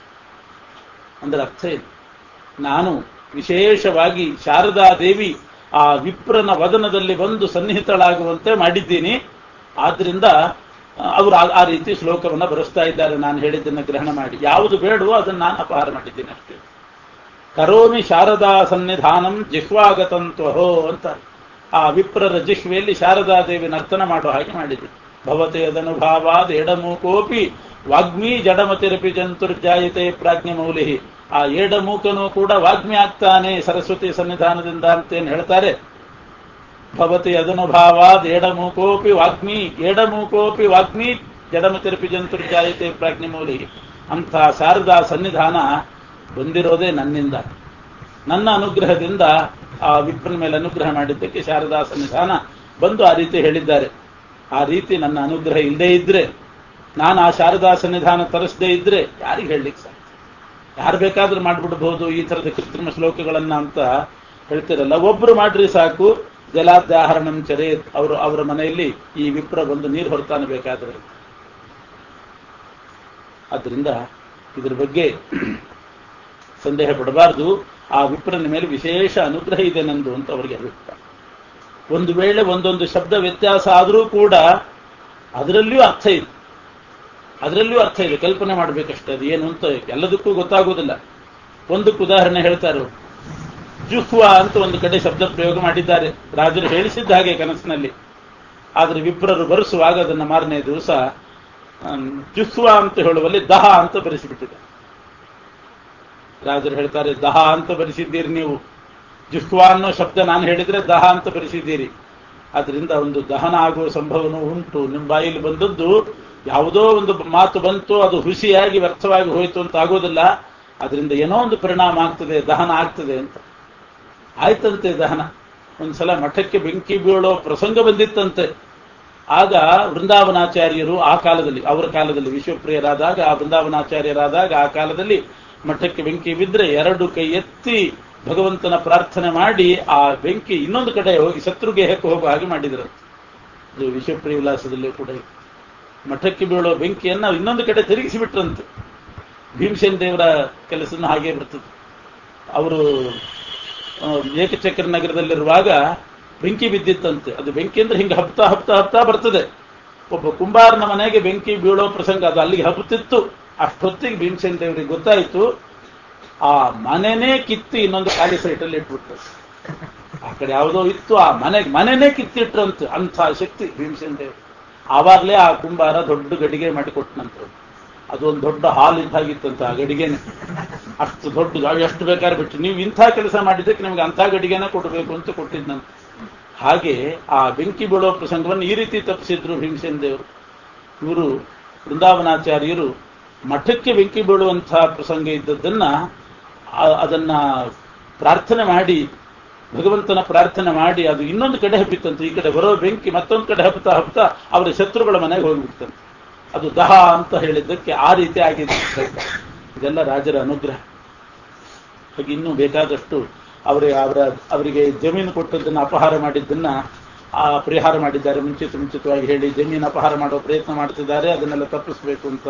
ಅಂದ್ರೆ ಅರ್ಥ ಇದೆ ನಾನು ವಿಶೇಷವಾಗಿ ಶಾರದಾ ದೇವಿ ಆ ವಿಪ್ರನ ವದನದಲ್ಲಿ ಬಂದು ಸನ್ನಿಹಿತಳಾಗುವಂತೆ ಮಾಡಿದ್ದೀನಿ ಆದ್ರಿಂದ ಅವರು ಆ- ಆ ರೀತಿ ಶ್ಲೋಕವನ್ನು ಬರೆಸ್ತಾ ಇದ್ದಾರೆ ನಾನು ಹೇಳಿದ್ದನ್ನು ಗ್ರಹಣ ಮಾಡಿ ಯಾವುದು ಬೇಡವೋ ಅದನ್ನು ನಾನು ಅಪಹಾರ ಮಾಡಿದ್ದೀನಿ ಅಷ್ಟೇ ಕರೋಮಿ ಶಾರದಾ ಸನ್ನಿಧಾನಂ ಜಿಹ್ವಾಗತಂತ್ವಹೋ ಅಂತ ಆ ವಿಪ್ರರ ಜಿಹ್ವೆಯಲ್ಲಿ ಶಾರದಾ ದೇವಿ ನರ್ತನ ಮಾಡೋ ಹಾಗೆ ಮಾಡಿದೆ ಭವತೆ ಅದನುಭಾವಾದ ಎಡಮೂಕೋಪಿ ವಾಗ್ಮಿ ಜಡಮತಿರಪಿ ಜಂತುರ್ಜಾಯಿತೆ ಪ್ರಾಜ್ಞೆ ಮೌಲಿ ಆ ಎಡಮೂಕನು ಕೂಡ ವಾಗ್ಮಿ ಆಗ್ತಾನೆ ಸರಸ್ವತಿ ಸನ್ನಿಧಾನದಿಂದ ಅಂತೇನು ಹೇಳ್ತಾರೆ ಭವತಿ ಅದನುಭಾವಾದ್ ಎಡಮೂಕೋಪಿ ವಾಗ್ಮಿ ಎಡಮೂಕೋಪಿ ವಾಗ್ಮಿ ಜಡಮತಿರಪಿ ಜಂತುರ್ಜಾಯಿತೆ ಪ್ರಾಜ್ಞೆ ಮೌಲಿ ಅಂತ ಶಾರದಾ ಸನ್ನಿಧಾನ ಬಂದಿರೋದೇ ನನ್ನಿಂದ ನನ್ನ ಅನುಗ್ರಹದಿಂದ ಆ ವಿಪ್ರನ ಮೇಲೆ ಅನುಗ್ರಹ ಮಾಡಿದ್ದಕ್ಕೆ ಶಾರದಾ ಸನ್ನಿಧಾನ ಬಂದು ಆ ರೀತಿ ಹೇಳಿದ್ದಾರೆ ಆ ರೀತಿ ನನ್ನ ಅನುಗ್ರಹ ಇಲ್ಲದೇ ಇದ್ರೆ ನಾನು ಆ ಶಾರದಾ ಸನ್ನಿಧಾನ ತರಿಸದೇ ಇದ್ರೆ ಯಾರಿಗೆ ಹೇಳಲಿಕ್ಕೆ ಸಾಧ್ಯ ಯಾರು ಬೇಕಾದ್ರೂ ಮಾಡ್ಬಿಡ್ಬಹುದು ಈ ತರದ ಕೃತ್ರಿಮ ಶ್ಲೋಕಗಳನ್ನ ಅಂತ ಹೇಳ್ತಿರಲ್ಲ ಒಬ್ರು ಮಾಡ್ರಿ ಸಾಕು ಜಲಾದ್ಯಾಹರಣಂ ಚರೇ ಅವರು ಅವರ ಮನೆಯಲ್ಲಿ ಈ ವಿಪ್ರ ಬಂದು ನೀರು ಹೊರತಾನೆ ಬೇಕಾದ್ರೆ ಆದ್ರಿಂದ ಇದ್ರ ಬಗ್ಗೆ ಸಂದೇಹ ಪಡಬಾರದು ಆ ವಿಪ್ರನ ಮೇಲೆ ವಿಶೇಷ ಅನುಗ್ರಹ ಇದೆ ನಂದು ಅಂತ ಅವರಿಗೆ ಅಭಿಪ್ರಾಯ ಒಂದು ವೇಳೆ ಒಂದೊಂದು ಶಬ್ದ ವ್ಯತ್ಯಾಸ ಆದರೂ ಕೂಡ ಅದರಲ್ಲಿಯೂ ಅರ್ಥ ಇದೆ ಅದರಲ್ಲಿಯೂ ಅರ್ಥ ಇದೆ ಕಲ್ಪನೆ ಮಾಡಬೇಕಷ್ಟೇ ಅದು ಏನು ಅಂತ ಎಲ್ಲದಕ್ಕೂ ಗೊತ್ತಾಗೋದಿಲ್ಲ ಒಂದಕ್ಕೆ ಉದಾಹರಣೆ ಹೇಳ್ತಾರೆ ಅವ್ರು. ಜುಹ್ವ ಅಂತ ಒಂದು ಕಡೆ ಶಬ್ದ ಪ್ರಯೋಗ ಮಾಡಿದ್ದಾರೆ ರಾಜರು ಹೇಳಿಸಿದ್ದ ಹಾಗೆ ಕನಸಿನಲ್ಲಿ ಆದರೆ ವಿಪ್ರರು ಬರೆಸುವಾಗ ಅದನ್ನ ಮಾರನೇ ದಿವಸ ಆಮ್, ಜುಹ್ವ ಅಂತ ಹೇಳುವಲ್ಲಿ ದಹ ಅಂತ ಬರೆಸಿಬಿಟ್ಟಿದೆ ರಾಜರು ಹೇಳ್ತಾರೆ ದಹ ಅಂತ ಬರೆಸಿದ್ದೀರಿ ನೀವು ಜುಹ್ವ ಅನ್ನೋ ಶಬ್ದ ನಾನು ಹೇಳಿದ್ರೆ ದಹ ಅಂತ ಬರೆಸಿದ್ದೀರಿ ಆದ್ರಿಂದ ಒಂದು ದಹನ ಆಗುವ ಸಂಭವನೂ ಉಂಟು ನಿಮ್ಮ ಬಾಯಲ್ಲಿ ಬಂದದ್ದು ಯಾವುದೋ ಒಂದು ಮಾತು ಬಂತು ಅದು ಹುಸಿಯಾಗಿ ವ್ಯರ್ಥವಾಗಿ ಹೋಯಿತು ಅಂತ ಆಗೋದಿಲ್ಲ ಅದರಿಂದ ಏನೋ ಒಂದು ಪರಿಣಾಮ ಆಗ್ತದೆ ದಹನ ಆಗ್ತದೆ ಅಂತ ಆಯ್ತಂತೆ ದಹನ ಒಂದ್ಸಲ ಮಠಕ್ಕೆ ಬೆಂಕಿ ಬೀಳೋ ಪ್ರಸಂಗ ಬಂದಿತ್ತಂತೆ ಆಗ ವೃಂದಾವನಾಚಾರ್ಯರು ಆ ಕಾಲದಲ್ಲಿ ಅವರ ಕಾಲದಲ್ಲಿ ವಿಶ್ವಪ್ರಿಯರಾದಾಗ ಆ ವೃಂದಾವನಾಚಾರ್ಯರಾದಾಗ ಆ ಕಾಲದಲ್ಲಿ ಮಠಕ್ಕೆ ಬೆಂಕಿ ಬಿದ್ರೆ ಎರಡು ಕೈ ಎತ್ತಿ ಭಗವಂತನ ಪ್ರಾರ್ಥನೆ ಮಾಡಿ ಆ ಬೆಂಕಿ ಇನ್ನೊಂದು ಕಡೆ ಹೋಗಿ ಶತ್ರುಗೇಹಕ್ಕೆ ಹೋಗುವ ಹಾಗೆ ಮಾಡಿದರು ಇದು ವಿಶ್ವಪ್ರಿಯ ವಿಲಾಸದಲ್ಲೂ ಕೂಡ ಇದೆ. ಮಠಕ್ಕೆ ಬೀಳೋ ಬೆಂಕಿಯನ್ನ ಇನ್ನೊಂದು ಕಡೆ ತಿರುಗಿಸಿಬಿಟ್ರಂತೆ ಭೀಮಸೇನ್ ದೇವರ ಕೆಲಸನೂ ಹಾಗೆ ಬರ್ತದೆ ಅವರು ಆ, ಏಕಚಕ್ರ ನಗರದಲ್ಲಿರುವಾಗ ಬೆಂಕಿ ಬಿದ್ದಿತ್ತಂತೆ ಅದು ಬೆಂಕಿ ಅಂದ್ರೆ ಹಿಂಗೆ ಹಬ್ತಾ ಹಬ್ತಾ ಹಬ್ತಾ ಬರ್ತದೆ ಒಬ್ಬ ಕುಂಬಾರನ ಮನೆಗೆ ಬೆಂಕಿ ಬೀಳೋ ಪ್ರಸಂಗ ಅದು ಅಲ್ಲಿಗೆ ಹಬ್ಬುತ್ತಿತ್ತು ಅಷ್ಟೊತ್ತಿಗೆ ಭೀಮಸೇನ್ ದೇವರಿಗೆ ಗೊತ್ತಾಯಿತು ಆ ಮನೆನೇ ಕಿತ್ತು ಇನ್ನೊಂದು ಖಾಲಿ ಸೈಟಲ್ಲಿ ಇಟ್ಬಿಟ್ಟು ಆ ಕಡೆ ಯಾವುದೋ ಇತ್ತು ಆ ಮನೆಗೆ ಮನೆನೇ ಕಿತ್ತಿಟ್ರಂತೆ ಅಂಥ ಶಕ್ತಿ ಭೀಮಸೇನ್ ದೇವರು ಆವಾಗಲೇ ಆ ಕುಂಬಾರ ದೊಡ್ಡ ಗಡಿಗೆ ಮಾಡಿಕೊಟ್ಟನಂತೆ ಅದೊಂದು ದೊಡ್ಡ ಹಾಲ್ ಇದ್ದಾಗಿತ್ತಂತ ಆ ಗಡಿಗೆನೆ ಅಷ್ಟು ದೊಡ್ಡ ಎಷ್ಟು ಬೇಕಾದ್ರೆ ಬಿಟ್ಟು ನೀವು ಇಂಥ ಕೆಲಸ ಮಾಡಿದ್ದಕ್ಕೆ ನಿಮ್ಗೆ ಅಂಥ ಗಡಿಗೆನ ಕೊಡಬೇಕು ಅಂತ ಕೊಟ್ಟಿದ್ನಂತೆ ಹಾಗೆ ಆ ಬೆಂಕಿ ಬೀಳೋ ಪ್ರಸಂಗವನ್ನು ಈ ರೀತಿ ತಪ್ಪಿಸಿದ್ರು ಭೀಮಸೇನ್ ದೇವರು ಇವರು ಬೃಂದಾವನಾಚಾರ್ಯರು ಮಠಕ್ಕೆ ಬೆಂಕಿ ಬೀಳುವಂತಹ ಪ್ರಸಂಗ ಇದ್ದದ್ದನ್ನ ಆ- ಅದನ್ನ ಪ್ರಾರ್ಥನೆ ಮಾಡಿ ಭಗವಂತನ ಪ್ರಾರ್ಥನೆ ಮಾಡಿ ಅದು ಇನ್ನೊಂದು ಕಡೆ ಹಬ್ಬಿತ್ತಂತೆ ಈ ಕಡೆ ಬರೋ ಬೆಂಕಿ ಮತ್ತೊಂದು ಕಡೆ ಹಬ್ತಾ ಹಬ್ತಾ ಅವರ ಶತ್ರುಗಳ ಮನೆಗೆ ಹೋಗ್ಬಿಡ್ತಂತೆ ಅದು ದಹ ಅಂತ ಹೇಳಿದ್ದಕ್ಕೆ ಆ ರೀತಿ ಆಗಿದೆ ಇದೆಲ್ಲ ರಾಜರ ಅನುಗ್ರಹ ಹಾಗೆ ಇನ್ನೂ ಬೇಕಾದಷ್ಟು ಅವರಿಗೆ ಅವರ ಅವರಿಗೆ ಜಮೀನು ಕೊಟ್ಟದ್ದನ್ನು ಅಪಹಾರ ಮಾಡಿದ್ದನ್ನ ಆ ಪರಿಹಾರ ಮಾಡಿದ್ದಾರೆ ಮುಂಚಿತ ಮುಂಚಿತವಾಗಿ ಹೇಳಿ ಜಮೀನು ಅಪಹಾರ ಮಾಡೋ ಪ್ರಯತ್ನ ಮಾಡ್ತಿದ್ದಾರೆ ಅದನ್ನೆಲ್ಲ ತಪ್ಪಿಸ್ಬೇಕು ಅಂತ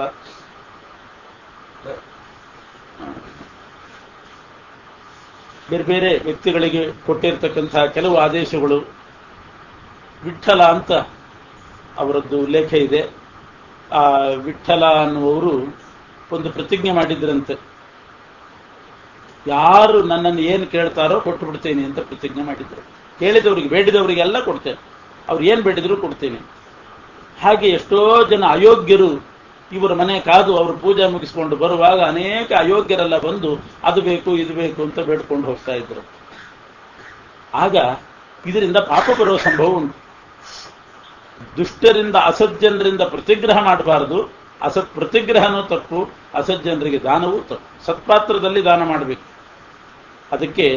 ಬೇರೆ ಬೇರೆ ವ್ಯಕ್ತಿಗಳಿಗೆ ಕೊಟ್ಟಿರ್ತಕ್ಕಂತಹ ಕೆಲವು ಆದೇಶಗಳು ವಿಠಲ ಅಂತ ಅವರದ್ದು ಉಲ್ಲೇಖ ಇದೆ ಆ ವಿಠಲ ಅನ್ನುವರು ಒಂದು ಪ್ರತಿಜ್ಞೆ ಮಾಡಿದ್ರಂತೆ ಯಾರು ನನ್ನನ್ನು ಏನು ಕೇಳ್ತಾರೋ ಕೊಟ್ಟು ಬಿಡ್ತೇನೆ ಅಂತ ಪ್ರತಿಜ್ಞೆ ಮಾಡಿದ್ರು ಕೇಳಿದವರಿಗೆ ಬೇಡಿದವರಿಗೆಲ್ಲ ಕೊಡ್ತೇನೆ ಅವ್ರು ಏನು ಬೇಡಿದ್ರು ಕೊಡ್ತೇನೆ ಹಾಗೆ ಎಷ್ಟೋ ಜನ ಅಯೋಗ್ಯರು ಇವರ ಮನೆ ಕಾದು ಅವರು ಪೂಜೆ ಮುಗಿಸ್ಕೊಂಡು ಬರುವಾಗ ಅನೇಕ ಅಯೋಗ್ಯರೆಲ್ಲ ಬಂದು ಅದು ಬೇಕು ಇದು ಬೇಕು ಅಂತ ಬೇಡ್ಕೊಂಡು ಹೋಗ್ತಾ ಇದ್ರು ಆಗ ಇದರಿಂದ ಪಾಪ ಬರುವ ಸಂಭವ ಉಂಟು ದುಷ್ಟರಿಂದ ಅಸಜ್ಜನರಿಂದ ಪ್ರತಿಗ್ರಹ ಮಾಡಬಾರದು ಅಸತ್ ಪ್ರತಿಗ್ರಹನೂ ತಪ್ಪು ಅಸಜ್ಜನರಿಗೆ ದಾನವೂ ತಪ್ಪು ಸತ್ಪಾತ್ರದಲ್ಲಿ ದಾನ ಮಾಡಬೇಕು ಅದಕ್ಕೆ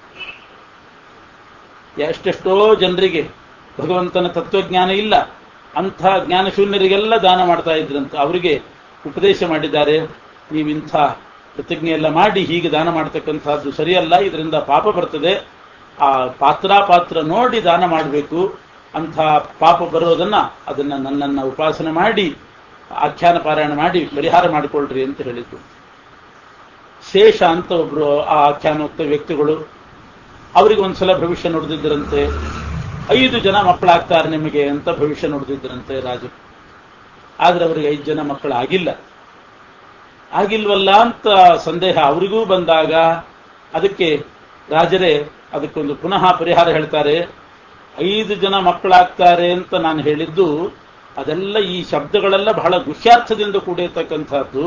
ಎಷ್ಟೆಷ್ಟೋ ಜನರಿಗೆ ಭಗವಂತನ ತತ್ವಜ್ಞಾನ ಇಲ್ಲ ಅಂಥ ಜ್ಞಾನಶೂನ್ಯರಿಗೆಲ್ಲ ದಾನ ಮಾಡ್ತಾ ಇದ್ರಂತ ಅವರಿಗೆ ಉಪದೇಶ ಮಾಡಿದ್ದಾರೆ ನೀವಿಂಥ ಪ್ರತಿಜ್ಞೆ ಎಲ್ಲ ಮಾಡಿ ಹೀಗೆ ದಾನ ಮಾಡ್ತಕ್ಕಂಥದ್ದು ಸರಿಯಲ್ಲ ಇದರಿಂದ ಪಾಪ ಬರ್ತದೆ ಆ ಪಾತ್ರಾಪಾತ್ರ ನೋಡಿ ದಾನ ಮಾಡಬೇಕು ಅಂಥ ಪಾಪ ಬರೋದನ್ನ ಅದನ್ನ ನನ್ನನ್ನ ಉಪಾಸನೆ ಮಾಡಿ ಆಖ್ಯಾನ ಪಾರಾಯಣ ಮಾಡಿ ಪರಿಹಾರ ಮಾಡಿಕೊಳ್ಳ್ರಿ ಅಂತ ಹೇಳಿದ್ದು ಶೇಷ ಅಂತ ಒಬ್ರು ಆ ಆಖ್ಯಾನೋಕ್ತ ವ್ಯಕ್ತಿಗಳು ಅವರಿಗೆ ಒಂದ್ಸಲ ಭವಿಷ್ಯ ನುಡಿದಿದ್ದರಂತೆ ಐದು ಜನ ಮಕ್ಕಳಾಗ್ತಾರೆ ನಿಮಗೆ ಅಂತ ಭವಿಷ್ಯ ನುಡಿದಿದ್ದರಂತೆ ರಾಜರು ಆದ್ರೆ ಅವರಿಗೆ ಐದು ಜನ ಮಕ್ಕಳು ಆಗಿಲ್ಲ ಆಗಿಲ್ವಲ್ಲ ಅಂತ ಸಂದೇಹ ಅವರಿಗೂ ಬಂದಾಗ ಅದಕ್ಕೆ ರಾಜರೇ ಅದಕ್ಕೊಂದು ಪುನಃ ಪರಿಹಾರ ಹೇಳ್ತಾರೆ ಐದು ಜನ ಮಕ್ಕಳಾಗ್ತಾರೆ ಅಂತ ನಾನು ಹೇಳಿದ್ದು ಅದೆಲ್ಲ ಈ ಶಬ್ದಗಳೆಲ್ಲ ಬಹಳ ದುಷ್ಯಾರ್ಥದಿಂದ ಕೂಡಿರ್ತಕ್ಕಂಥದ್ದು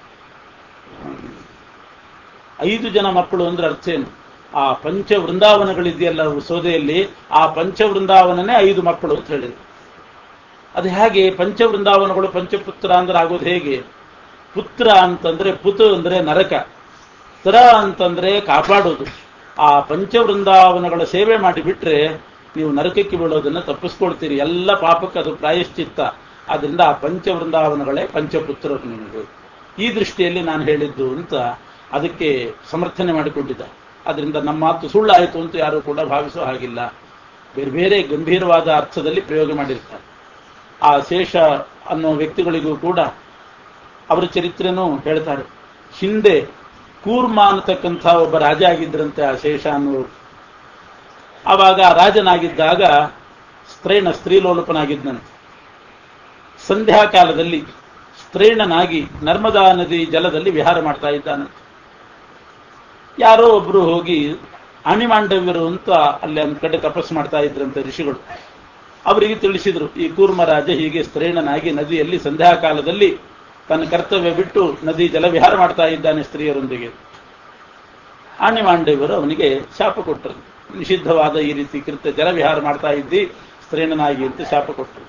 ಐದು ಜನ ಮಕ್ಕಳು ಅಂದ್ರೆ ಅರ್ಥ ಏನು ಆ ಪಂಚ ವೃಂದಾವನಗಳಿದೆಯಲ್ಲ ಸೋದೆಯಲ್ಲಿ ಆ ಪಂಚ ವೃಂದಾವನನೇ ಐದು ಮಕ್ಕಳು ಅಂತ ಹೇಳಿದ್ರು ಅದು ಹೇಗೆ ಪಂಚ ವೃಂದಾವನಗಳು ಪಂಚಪುತ್ರ ಅಂದ್ರೆ ಆಗೋದು ಹೇಗೆ ಪುತ್ರ ಅಂತಂದ್ರೆ ಪುತು ಅಂದ್ರೆ ನರಕ ತರ ಅಂತಂದ್ರೆ ಕಾಪಾಡೋದು ಆ ಪಂಚ ವೃಂದಾವನಗಳ ಸೇವೆ ಮಾಡಿ ಬಿಟ್ರೆ ನೀವು ನರಕಕ್ಕೆ ಬೀಳೋದನ್ನ ತಪ್ಪಿಸ್ಕೊಳ್ತೀರಿ ಎಲ್ಲ ಪಾಪಕ್ಕೆ ಅದು ಪ್ರಾಯಶ್ಚಿತ್ತ ಆದ್ರಿಂದ ಆ ಪಂಚ ವೃಂದಾವನಗಳೇ ಪಂಚಪುತ್ರರು ನಿಮಗೆ ಈ ದೃಷ್ಟಿಯಲ್ಲಿ ನಾನು ಹೇಳಿದ್ದು ಅಂತ ಅದಕ್ಕೆ ಸಮರ್ಥನೆ ಮಾಡಿಕೊಂಡಿದ್ದ ಅದರಿಂದ ನಮ್ಮ ಮಾತು ಸುಳ್ಳಾಯಿತು ಅಂತ ಯಾರು ಕೂಡ ಭಾವಿಸೋ ಹಾಗಿಲ್ಲ ಬೇರೆ ಬೇರೆ ಗಂಭೀರವಾದ ಅರ್ಥದಲ್ಲಿ ಪ್ರಯೋಗ ಮಾಡಿರ್ತಾರೆ ಆ ಶೇಷ ಅನ್ನೋ ವ್ಯಕ್ತಿಗಳಿಗೂ ಕೂಡ ಅವರ ಚರಿತ್ರೆನೂ ಹೇಳ್ತಾರೆ ಹಿಂದೆ ಕೂರ್ಮ ಅನ್ನತಕ್ಕಂಥ ಒಬ್ಬ ರಾಜ ಆಗಿದ್ರಂತೆ ಆ ಶೇಷ ಅನ್ನುವರು ಆವಾಗ ರಾಜನಾಗಿದ್ದಾಗ ಸ್ತ್ರೀಣ ಸ್ತ್ರೀಲೋಲಪನಾಗಿದ್ದಂತೆ ಸಂಧ್ಯಾಕಾಲದಲ್ಲಿ ಸ್ತ್ರೀಣನಾಗಿ ನರ್ಮದಾ ನದಿ ಜಲದಲ್ಲಿ ವಿಹಾರ ಮಾಡ್ತಾ ಇದ್ದಾನಂತೆ ಯಾರೋ ಒಬ್ರು ಹೋಗಿ ಅಣಿಮಾಂಡವ್ಯರು ಅಂತ ಅಲ್ಲಿ ಒಂದ್ ಕಡೆ ತಪಸ್ಸು ಮಾಡ್ತಾ ಇದ್ರಂತೆ ಋಷಿಗಳು ಅವರಿಗೆ ತಿಳಿಸಿದ್ರು ಈ ಕೂರ್ಮರಾಜ ಹೀಗೆ ಸ್ತ್ರೀಣನಾಗಿ ನದಿಯಲ್ಲಿ ಸಂಧ್ಯಾಕಾಲದಲ್ಲಿ ತನ್ನ ಕರ್ತವ್ಯ ಬಿಟ್ಟು ನದಿ ಜಲ ವಿಹಾರ ಮಾಡ್ತಾ ಇದ್ದಾನೆ ಸ್ತ್ರೀಯರೊಂದಿಗೆ ಆಣಿಮಾಂಡವ್ಯರು ಅವನಿಗೆ ಶಾಪ ಕೊಟ್ಟರು ನಿಷಿದ್ಧವಾದ ಈ ರೀತಿ ಕೃತ್ಯ ಜಲ ವಿಹಾರ ಮಾಡ್ತಾ ಇದ್ದಿ ಸ್ತ್ರೀಣನಾಗಿ ಅಂತ ಶಾಪ ಕೊಟ್ಟರು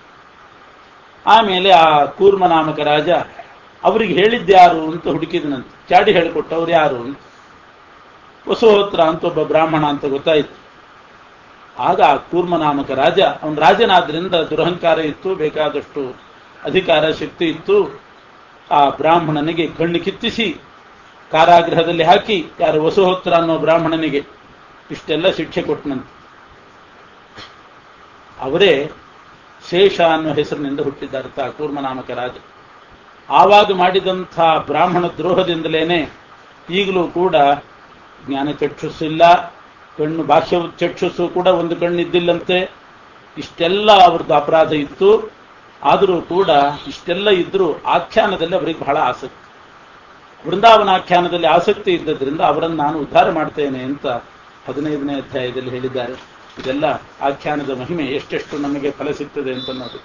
ಆಮೇಲೆ ಆ ಕೂರ್ಮ ನಾಮಕ ರಾಜ ಅವರಿಗೆ ಹೇಳಿದ್ಯಾರು ಅಂತ ಹುಡುಕಿದನಂತೆ ಚಾಡಿ ಹೇಳಿಕೊಟ್ಟವ್ರು ಯಾರು ಅಂತ ವಸುಹೋತ್ರ ಅಂತ ಒಬ್ಬ ಬ್ರಾಹ್ಮಣ ಅಂತ ಗೊತ್ತಾಯಿತು ಆಗ ಆ ಕೂರ್ಮ ನಾಮಕ ರಾಜ ಅವನ ರಾಜನಾದ್ರಿಂದ ದುರಹಂಕಾರ ಇತ್ತು ಬೇಕಾದಷ್ಟು ಅಧಿಕಾರ ಶಕ್ತಿ ಇತ್ತು ಆ ಬ್ರಾಹ್ಮಣನಿಗೆ ಕಣ್ಣು ಕಿತ್ತಿಸಿ ಕಾರಾಗೃಹದಲ್ಲಿ ಹಾಕಿ ಯಾರು ವಸುಹೋತ್ರ ಅನ್ನೋ ಬ್ರಾಹ್ಮಣನಿಗೆ ಇಷ್ಟೆಲ್ಲ ಶಿಕ್ಷೆ ಕೊಟ್ಟನಂತೆ ಅವರೇ ಶೇಷ ಅನ್ನೋ ಹೆಸರಿನಿಂದ ಹುಟ್ಟಿದ್ದಾರೆ ತಾ ಕೂರ್ಮ ನಾಮಕ ರಾಜ ಆವಾಗ ಮಾಡಿದಂಥ ಬ್ರಾಹ್ಮಣ ದ್ರೋಹದಿಂದಲೇನೆ ಈಗಲೂ ಕೂಡ ಜ್ಞಾನ ಚಕ್ಷುಸ್ಸಿಲ್ಲ ಕಣ್ಣು ಭಾಷ್ಯ ಚಕ್ಷುಸ್ಸು ಕೂಡ ಒಂದು ಕಣ್ಣಿದ್ದಿಲ್ಲಂತೆ ಇಷ್ಟೆಲ್ಲ ಅವ್ರದ್ದು ಅಪರಾಧ ಇತ್ತು ಆದರೂ ಕೂಡ ಇಷ್ಟೆಲ್ಲ ಇದ್ರೂ ಆಖ್ಯಾನದಲ್ಲಿ ಅವರಿಗೆ ಬಹಳ ಆಸಕ್ತಿ ವೃಂದಾವನ ಆಖ್ಯಾನದಲ್ಲಿ ಆಸಕ್ತಿ ಇದ್ದದ್ರಿಂದ ಅವರನ್ನು ನಾನು ಉದ್ಧಾರ ಮಾಡ್ತೇನೆ ಅಂತ ಹದಿನೈದನೇ ಅಧ್ಯಾಯದಲ್ಲಿ ಹೇಳಿದ್ದಾರೆ ಇದೆಲ್ಲ ಆಖ್ಯಾನದ ಮಹಿಮೆ ಎಷ್ಟೆಷ್ಟು ನಮಗೆ ಫಲ ಸಿಗ್ತದೆ ಅಂತ ನೋಡಿ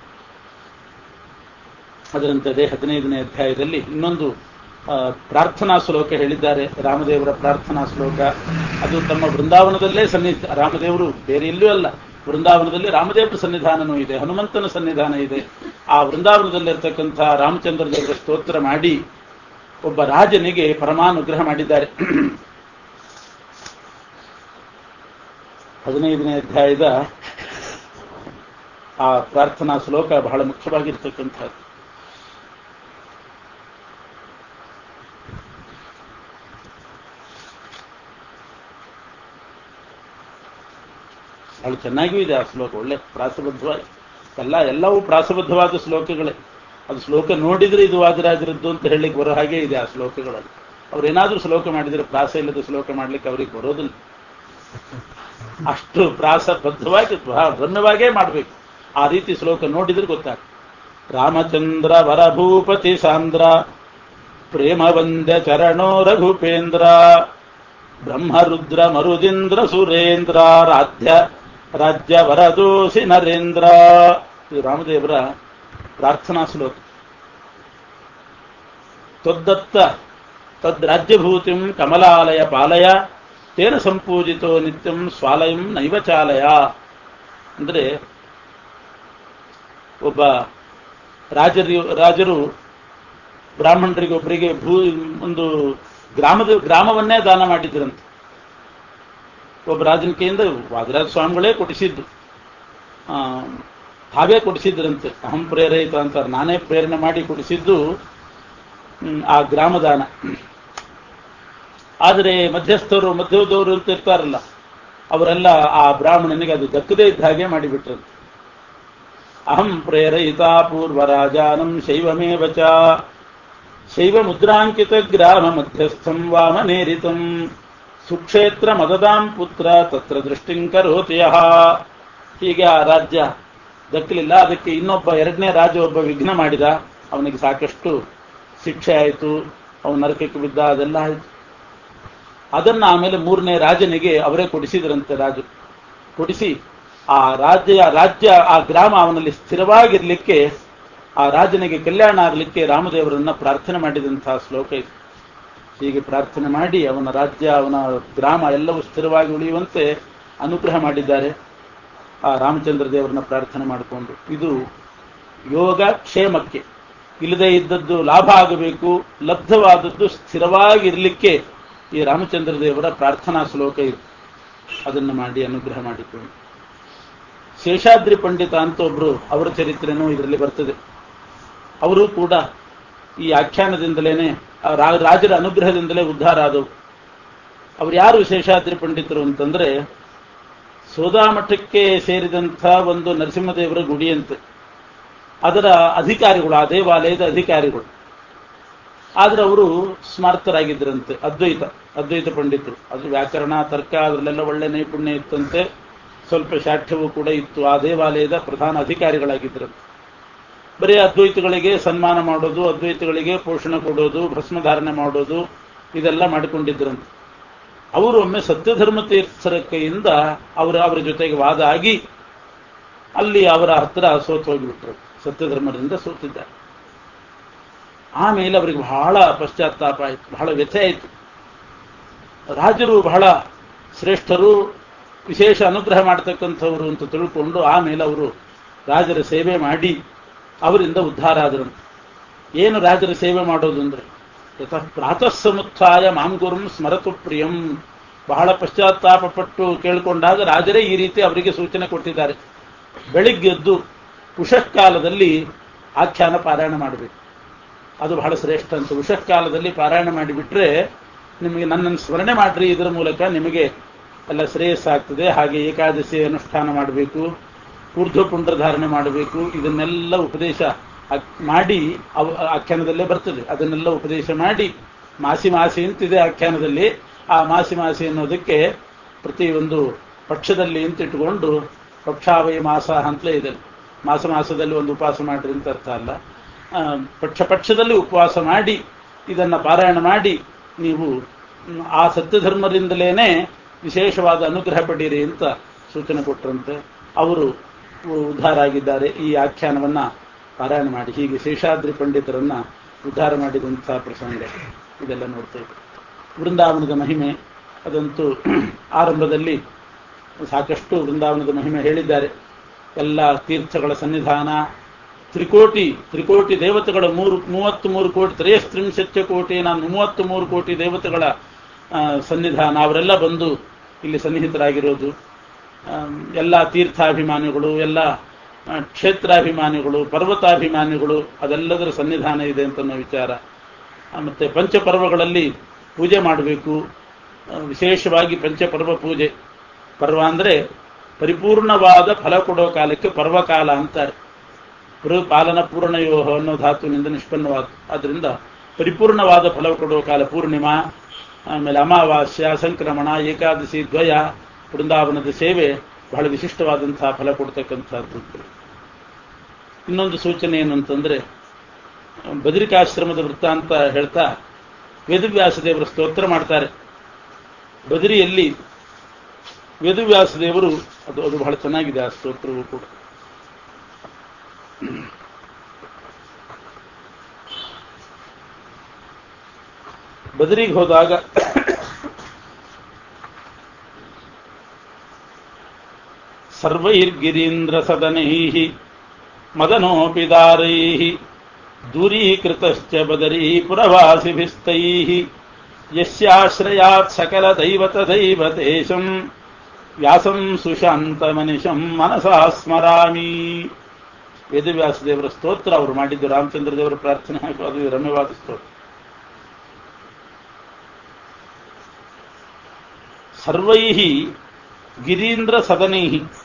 ಅದರಂತೆ ಹದಿನೈದನೇ ಅಧ್ಯಾಯದಲ್ಲಿ ಇನ್ನೊಂದು ಪ್ರಾರ್ಥನಾ ಶ್ಲೋಕ ಹೇಳಿದ್ದಾರೆ ರಾಮದೇವರ ಪ್ರಾರ್ಥನಾ ಶ್ಲೋಕ ಅದು ತಮ್ಮ ವೃಂದಾವನದಲ್ಲೇ ಸನ್ನಿಧ ರಾಮದೇವರು ಬೇರೆ ಎಲ್ಲೂ ಅಲ್ಲ ವೃಂದಾವನದಲ್ಲಿ ರಾಮದೇವರ ಸನ್ನಿಧಾನನೂ ಇದೆ ಹನುಮಂತನ ಸನ್ನಿಧಾನ ಇದೆ ಆ ವೃಂದಾವನದಲ್ಲಿರ್ತಕ್ಕಂಥ ರಾಮಚಂದ್ರ ದೇವರ ಸ್ತೋತ್ರ ಮಾಡಿ ಒಬ್ಬ ರಾಜನಿಗೆ ಪರಮಾನುಗ್ರಹ ಮಾಡಿದ್ದಾರೆ ಹದಿನೈದನೇ ಅಧ್ಯಾಯದ ಆ ಪ್ರಾರ್ಥನಾ ಶ್ಲೋಕ ಬಹಳ ಮುಖ್ಯವಾಗಿರ್ತಕ್ಕಂಥದ್ದು ಬಹಳ ಚೆನ್ನಾಗಿಯೂ ಇದೆ ಆ ಶ್ಲೋಕ ಒಳ್ಳೆ ಪ್ರಾಸಬದ್ಧವಾಗಿ ಎಲ್ಲ ಎಲ್ಲವೂ ಪ್ರಾಸಬದ್ಧವಾದ ಶ್ಲೋಕಗಳೇ ಅದು ಶ್ಲೋಕ ನೋಡಿದ್ರೆ ಇದು ವಾದಿರಾಜರದ್ದು ಅಂತ ಹೇಳಲಿಕ್ಕೆ ಬರೋ ಹಾಗೆ ಇದೆ ಆ ಶ್ಲೋಕಗಳಲ್ಲಿ ಅವ್ರೇನಾದ್ರೂ ಶ್ಲೋಕ ಮಾಡಿದ್ರೆ ಪ್ರಾಸ ಇಲ್ಲದ ಶ್ಲೋಕ ಮಾಡ್ಲಿಕ್ಕೆ ಅವ್ರಿಗೆ ಬರೋದಿಲ್ಲ ಅಷ್ಟು ಪ್ರಾಸಬದ್ಧವಾಗಿ ರಮ್ಯವಾಗೇ ಮಾಡಬೇಕು ಆ ರೀತಿ ಶ್ಲೋಕ ನೋಡಿದ್ರೆ ಗೊತ್ತಾಗ್ತದೆ ರಾಮಚಂದ್ರ ವರಭೂಪತಿ ಸಾಂದ್ರ ಪ್ರೇಮ ವಂದ್ಯ ಚರಣೋ ರಘುಪೇಂದ್ರ ಬ್ರಹ್ಮರುದ್ರ ಮರುದಿಂದ್ರ ಸುರೇಂದ್ರ ರಾಧ್ಯ ರಾಜ್ಯ ವರದೋಸಿ ನರೇಂದ್ರ ಇದು ರಾಮದೇವರ ಪ್ರಾರ್ಥನಾ ಶ್ಲೋಕ ತೊದ್ದತ್ತ ತದ್ರಾಜ್ಯಭೂತಿಂ ಕಮಲಾಲಯ ಪಾಲಯ ತೇನ ಸಂಪೂಜಿತೋ ನಿತ್ಯಂ ಸ್ವಾಲಯಂ ನೈವಚಾಲಯ ಅಂದ್ರೆ ಒಬ್ಬ ರಾಜರು ರಾಜರು ಬ್ರಾಹ್ಮಣರಿಗೊಬ್ಬರಿಗೆ ಭೂ ಒಂದು ಗ್ರಾಮದ ಗ್ರಾಮವನ್ನೇ ದಾನ ಮಾಡಿದ್ರಂತೆ ಒಬ್ಬ ರಾಜನ ಕೈಯಿಂದ ವಾದರಾಜ ಸ್ವಾಮಿಗಳೇ ಕೊಡಿಸಿದ್ದು ತಾವೇ ಕೊಡಿಸಿದ್ರಂತೆ ಅಹಂ ಪ್ರೇರಿತ ಅಂತಾರೆ ನಾನೇ ಪ್ರೇರಣೆ ಮಾಡಿ ಕೊಡಿಸಿದ್ದು ಆ ಗ್ರಾಮದಾನ ಆದರೆ ಮಧ್ಯಸ್ಥರು ಮಧ್ಯದವರು ಅಂತ ಇರ್ತಾರಲ್ಲ ಅವರೆಲ್ಲ ಆ ಬ್ರಾಹ್ಮಣನಿಗೆ ಅದು ದಕ್ಕದೇ ಇದ್ದ ಹಾಗೆ ಮಾಡಿಬಿಟ್ರಂತೆ ಅಹಂ ಪ್ರೇರಯಿತ ಪೂರ್ವರಾಜಾನಂ ಶೈವಮೇವ ಚ ಶೈವ ಮುದ್ರಾಂಕಿತ ಗ್ರಾಮ ಮಧ್ಯಸ್ಥಂ ವಾಮನೇರಿತಂ ಸುಕ್ಷೇತ್ರ ಮದದಾಂ ಪುತ್ರ ತತ್ರ ದೃಷ್ಟಿಂ ಕರೋತಿ ಯಃ ಹೀಗೆ ಆ ರಾಜ್ಯ ದಕ್ಕಲಿಲ್ಲ ಅದಕ್ಕೆ ಇನ್ನೊಬ್ಬ ಎರಡನೇ ರಾಜ ಒಬ್ಬ ವಿಘ್ನ ಮಾಡಿದ ಅವನಿಗೆ ಸಾಕಷ್ಟು ಶಿಕ್ಷೆ ಆಯಿತು ಅವನ ನರಕಕ್ಕೆ ಬಿದ್ದ ಅದೆಲ್ಲ ಆಯಿತು ಅದನ್ನ ಆಮೇಲೆ ಮೂರನೇ ರಾಜನಿಗೆ ಅವರೇ ಕೊಡಿಸಿದ್ರಂತೆ ರಾಜು ಕೊಡಿಸಿ ಆ ರಾಜ್ಯ ರಾಜ್ಯ ಆ ಗ್ರಾಮ ಅವನಲ್ಲಿ ಸ್ಥಿರವಾಗಿರ್ಲಿಕ್ಕೆ ಆ ರಾಜನಿಗೆ ಕಲ್ಯಾಣ ಆಗಲಿಕ್ಕೆ ರಾಮದೇವರನ್ನ ಪ್ರಾರ್ಥನೆ ಮಾಡಿದಂತಹ ಶ್ಲೋಕ ಇದು ಹೀಗೆ ಪ್ರಾರ್ಥನೆ ಮಾಡಿ ಅವನ ರಾಜ್ಯ ಅವನ ಗ್ರಾಮ ಎಲ್ಲವೂ ಸ್ಥಿರವಾಗಿ ಉಳಿಯುವಂತೆ ಅನುಗ್ರಹ ಮಾಡಿದ್ದಾರೆ ಆ ರಾಮಚಂದ್ರ ದೇವರನ್ನ ಪ್ರಾರ್ಥನೆ ಮಾಡಿಕೊಂಡು ಇದು ಯೋಗ ಕ್ಷೇಮಕ್ಕೆ ಇಲ್ಲದೆ ಇದ್ದದ್ದು ಲಾಭ ಆಗಬೇಕು ಲಬ್ಧವಾದದ್ದು ಸ್ಥಿರವಾಗಿರಲಿಕ್ಕೆ ಈ ರಾಮಚಂದ್ರ ದೇವರ ಪ್ರಾರ್ಥನಾ ಶ್ಲೋಕ ಇದು ಅದನ್ನು ಮಾಡಿ ಅನುಗ್ರಹ ಮಾಡಿಕೊಂಡು ಶೇಷಾದ್ರಿ ಪಂಡಿತ ಅಂತ ಒಬ್ರು ಅವರ ಚರಿತ್ರೆನೂ ಇದರಲ್ಲಿ ಬರ್ತದೆ ಅವರು ಕೂಡ ಈ ಆಖ್ಯಾನದಿಂದಲೇನೆ ರಾಜರ ಅನುಗ್ರಹದಿಂದಲೇ ಉದ್ಧಾರ ಆದವು ಅವ್ರು ಯಾರು ಶೇಷಾದ್ರಿ ಪಂಡಿತರು ಅಂತಂದ್ರೆ ಸೋದಾಮಠಕ್ಕೆ ಸೇರಿದಂಥ ಒಂದು ನರಸಿಂಹದೇವರ ಗುಡಿಯಂತೆ ಅದರ ಅಧಿಕಾರಿಗಳು ಆ ದೇವಾಲಯದ ಅಧಿಕಾರಿಗಳು ಆದ್ರೆ ಅವರು ಸ್ಮಾರ್ತರಾಗಿದ್ದರಂತೆ ಅದ್ವೈತ ಅದ್ವೈತ ಪಂಡಿತರು ಅದು ವ್ಯಾಕರಣ ತರ್ಕ ಅದರಲ್ಲೆಲ್ಲ ಒಳ್ಳೆ ನೈಪುಣ್ಯ ಇತ್ತಂತೆ ಸ್ವಲ್ಪ ಶಾಠ್ಯವೂ ಕೂಡ ಇತ್ತು ಆ ದೇವಾಲಯದ ಪ್ರಧಾನ ಅಧಿಕಾರಿಗಳಾಗಿದ್ದರಂತೆ ಬರೀ ಅದ್ವೈತಗಳಿಗೆ ಸನ್ಮಾನ ಮಾಡೋದು ಅದ್ವೈತಗಳಿಗೆ ಪೋಷಣ ಕೊಡೋದು ಭಸ್ಮಧಾರಣೆ ಮಾಡೋದು ಇದೆಲ್ಲ ಮಾಡಿಕೊಂಡಿದ್ರಂತೆ ಅವರು ಒಮ್ಮೆ ಸತ್ಯಧರ್ಮ ತೀರ್ಥರ ಕೈಯಿಂದ ಅವರ ಅವರ ಜೊತೆಗೆ ವಾದ ಆಗಿ ಅಲ್ಲಿ ಅವರ ಹತ್ರ ಸೋತು ಹೋಗಿಬಿಟ್ರು ಸತ್ಯಧರ್ಮದಿಂದ ಸೋತಿದ್ದಾರೆ ಆಮೇಲೆ ಅವರಿಗೆ ಬಹಳ ಪಶ್ಚಾತ್ತಾಪ ಆಯಿತು ಬಹಳ ವ್ಯಥೆ ಆಯಿತು ರಾಜರು ಬಹಳ ಶ್ರೇಷ್ಠರು ವಿಶೇಷ ಅನುಗ್ರಹ ಮಾಡತಕ್ಕಂಥವರು ಅಂತ ತಿಳ್ಕೊಂಡು ಆಮೇಲೆ ಅವರು ರಾಜರ ಸೇವೆ ಮಾಡಿ ಅವರಿಂದ ಉದ್ಧಾರ ಆದರು ಏನು ರಾಜರ ಸೇವೆ ಮಾಡೋದು ಅಂದ್ರೆ ಯತಃ ಪ್ರಾತಃ ಸಮುತ್ಥಾಯ ಮಾಂಗುರುಂ ಸ್ಮರತು ಪ್ರಿಯಂ ಬಹಳ ಪಶ್ಚಾತ್ತಾಪ ಪಟ್ಟು ಕೇಳಿಕೊಂಡಾಗ ರಾಜರೇ ಈ ರೀತಿ ಅವರಿಗೆ ಸೂಚನೆ ಕೊಟ್ಟಿದ್ದಾರೆ ಬೆಳಿಗ್ಗೆದ್ದು ಉಷಃಕಾಲದಲ್ಲಿ ಆಖ್ಯಾನ ಪಾರಾಯಣ ಮಾಡಬೇಕು ಅದು ಬಹಳ ಶ್ರೇಷ್ಠ ಅಂತ ಉಷಃಕಾಲದಲ್ಲಿ ಪಾರಾಯಣ ಮಾಡಿಬಿಟ್ರೆ ನಿಮಗೆ ನನ್ನನ್ನು ಸ್ಮರಣೆ ಮಾಡ್ರಿ ಇದರ ಮೂಲಕ ನಿಮಗೆ ಎಲ್ಲ ಶ್ರೇಯಸ್ಸಾಗ್ತದೆ ಹಾಗೆ ಏಕಾದಶಿ ಅನುಷ್ಠಾನ ಮಾಡಬೇಕು ಊರ್ಧ್ವ ಪುಂಡ್ರ ಧಾರಣೆ ಮಾಡಬೇಕು ಇದನ್ನೆಲ್ಲ ಉಪದೇಶ ಅಕ್- ಮಾಡಿ ಅವ ಆಖ್ಯಾನದಲ್ಲೇ ಬರ್ತದೆ ಅದನ್ನೆಲ್ಲ ಉಪದೇಶ ಮಾಡಿ ಮಾಸಿ ಮಾಸಿ ಅಂತಿದೆ ಆಖ್ಯಾನದಲ್ಲಿ ಆ ಮಾಸಿ ಮಾಸಿ ಅನ್ನೋದಕ್ಕೆ ಪ್ರತಿ ಒಂದು ಪಕ್ಷದಲ್ಲಿ ಅಂತ ಇಟ್ಟುಕೊಂಡು ಪಕ್ಷಾವಯ ಮಾಸ ಅಂತಲೇ ಇದೆ ಮಾಸ ಮಾಸದಲ್ಲಿ ಒಂದು ಉಪವಾಸ ಮಾಡ್ರಿ ಅಂತ ಅರ್ಥ ಅಲ್ಲ ಆ, ಪಕ್ಷ ಪಕ್ಷದಲ್ಲಿ ಉಪವಾಸ ಮಾಡಿ ಇದನ್ನ ಪಾರಾಯಣ ಮಾಡಿ ನೀವು ಮ್, ಆ ಸತ್ಯಧರ್ಮದಿಂದಲೇನೆ ವಿಶೇಷವಾದ ಅನುಗ್ರಹ ಪಡೀರಿ ಅಂತ ಸೂಚನೆ ಕೊಟ್ಟರಂತೆ ಅವರು ಉದ್ಧಾರ ಆಗಿದ್ದಾರೆ ಈ ಆಖ್ಯಾನವನ್ನ ಪಾರಾಯಣ ಮಾಡಿ ಹೀಗೆ ಶೇಷಾದ್ರಿ ಪಂಡಿತರನ್ನ ಉದ್ಧಾರ ಮಾಡಿದಂತಹ ಪ್ರಸಂಗ ಇದೆಲ್ಲ ನೋಡ್ತೇವೆ ವೃಂದಾವನದ ಮಹಿಮೆ ಅದಂತೂ ಆರಂಭದಲ್ಲಿ ಸಾಕಷ್ಟು ವೃಂದಾವನದ ಮಹಿಮೆ ಹೇಳಿದ್ದಾರೆ ಎಲ್ಲ ತೀರ್ಥಗಳ ಸನ್ನಿಧಾನ ತ್ರಿಕೋಟಿ ತ್ರಿಕೋಟಿ ದೇವತೆಗಳ ಮೂರು ಮೂವತ್ತು ಮೂರು ಕೋಟಿ ತ್ರಯಸ್ತ್ರಿಂಶತ್ಯ ಕೋಟಿ ನಾನು ಮೂವತ್ತು ಮೂರು ಕೋಟಿ ದೇವತೆಗಳ ಆ, ಸನ್ನಿಧಾನ ಅವರೆಲ್ಲ ಬಂದು ಇಲ್ಲಿ ಸನ್ನಿಹಿತರಾಗಿರೋದು ಆಮ್, ಎಲ್ಲ ತೀರ್ಥಾಭಿಮಾನಿಗಳು ಎಲ್ಲ ಆ, ಕ್ಷೇತ್ರಾಭಿಮಾನಿಗಳು ಪರ್ವತಾಭಿಮಾನಿಗಳು ಅದೆಲ್ಲದರ ಸನ್ನಿಧಾನ ಇದೆ ಅಂತ ಅನ್ನೋ ವಿಚಾರ ಆ, ಮತ್ತೆ ಪಂಚಪರ್ವಗಳಲ್ಲಿ ಪೂಜೆ ಮಾಡಬೇಕು ಆ, ವಿಶೇಷವಾಗಿ ಪಂಚಪರ್ವ ಪೂಜೆ ಪರ್ವ ಅಂದ್ರೆ ಪರಿಪೂರ್ಣವಾದ ಫಲ ಕೊಡೋ ಕಾಲಕ್ಕೆ ಪರ್ವಕಾಲ ಅಂತಾರೆ ಪುರು ಪಾಲನ ಪೂರ್ಣಯೋಹ ಅನ್ನೋ ಧಾತುವಿನಿಂದ ನಿಷ್ಪನ್ನವಾದ ಆದ್ದರಿಂದ ಪರಿಪೂರ್ಣವಾದ ಫಲ ಕೊಡುವ ಕಾಲ ಪೂರ್ಣಿಮಾ ಆಮೇಲೆ ಅಮಾವಾಸ್ಯ ಸಂಕ್ರಮಣ ಏಕಾದಶಿ ದ್ವಯ ವೃಂದಾವನದ ಸೇವೆ ಬಹಳ ವಿಶಿಷ್ಟವಾದಂತಹ ಫಲ ಕೊಡ್ತಕ್ಕಂಥದ್ದು ಇನ್ನೊಂದು ಸೂಚನೆ ಏನು ಅಂತಂದ್ರೆ ಬದರಿಕಾಶ್ರಮದ ವೃತ್ತಾಂತ ಹೇಳ್ತಾ ವೇದವ್ಯಾಸ ದೇವರ ಸ್ತೋತ್ರ ಮಾಡ್ತಾರೆ ಬದರಿಯಲ್ಲಿ ವೇದವ್ಯಾಸ ದೇವರು ಅದು ಅದು ಬಹಳ ಚೆನ್ನಾಗಿದೆ ಆ ಸ್ತೋತ್ರವು ಕೂಡ ಬದರಿಗೆ ಹೋದಾಗ ಸರ್ವೈರ್ಗಿರೀಂದ್ರ ಸದನೈ ಮದನೋಪಿ ದಾರೈ ದೂರೀಕೃತಶ್ಚ ಬದರೀ ಪುರವಾಸಿಭಿಸ್ತೈ ಯಸ್ಯಾಶ್ರಯಾತ್ ಸಕಲ ದೈವತ ದೈವತೇಶಂ ವ್ಯಾಸಂ ಸುಶಾಂತ ಮನಿಷಂ ಮನಸಾ ಸ್ಮರಾಮಿ ವೇದವ್ಯಾಸ ದೇವರ ಸ್ತೋತ್ರ ಅವರು ಮಾಡಿದ್ದು ರಾಮಚಂದ್ರ ದೇವರ ಪ್ರಾರ್ಥನೆ ಹಾಗೂ ಅದು ರಮ್ಯವಾದ ಸ್ತೋತ್ರ ಸರ್ವೈ ಗಿರೀಂದ್ರ ಸದನೈ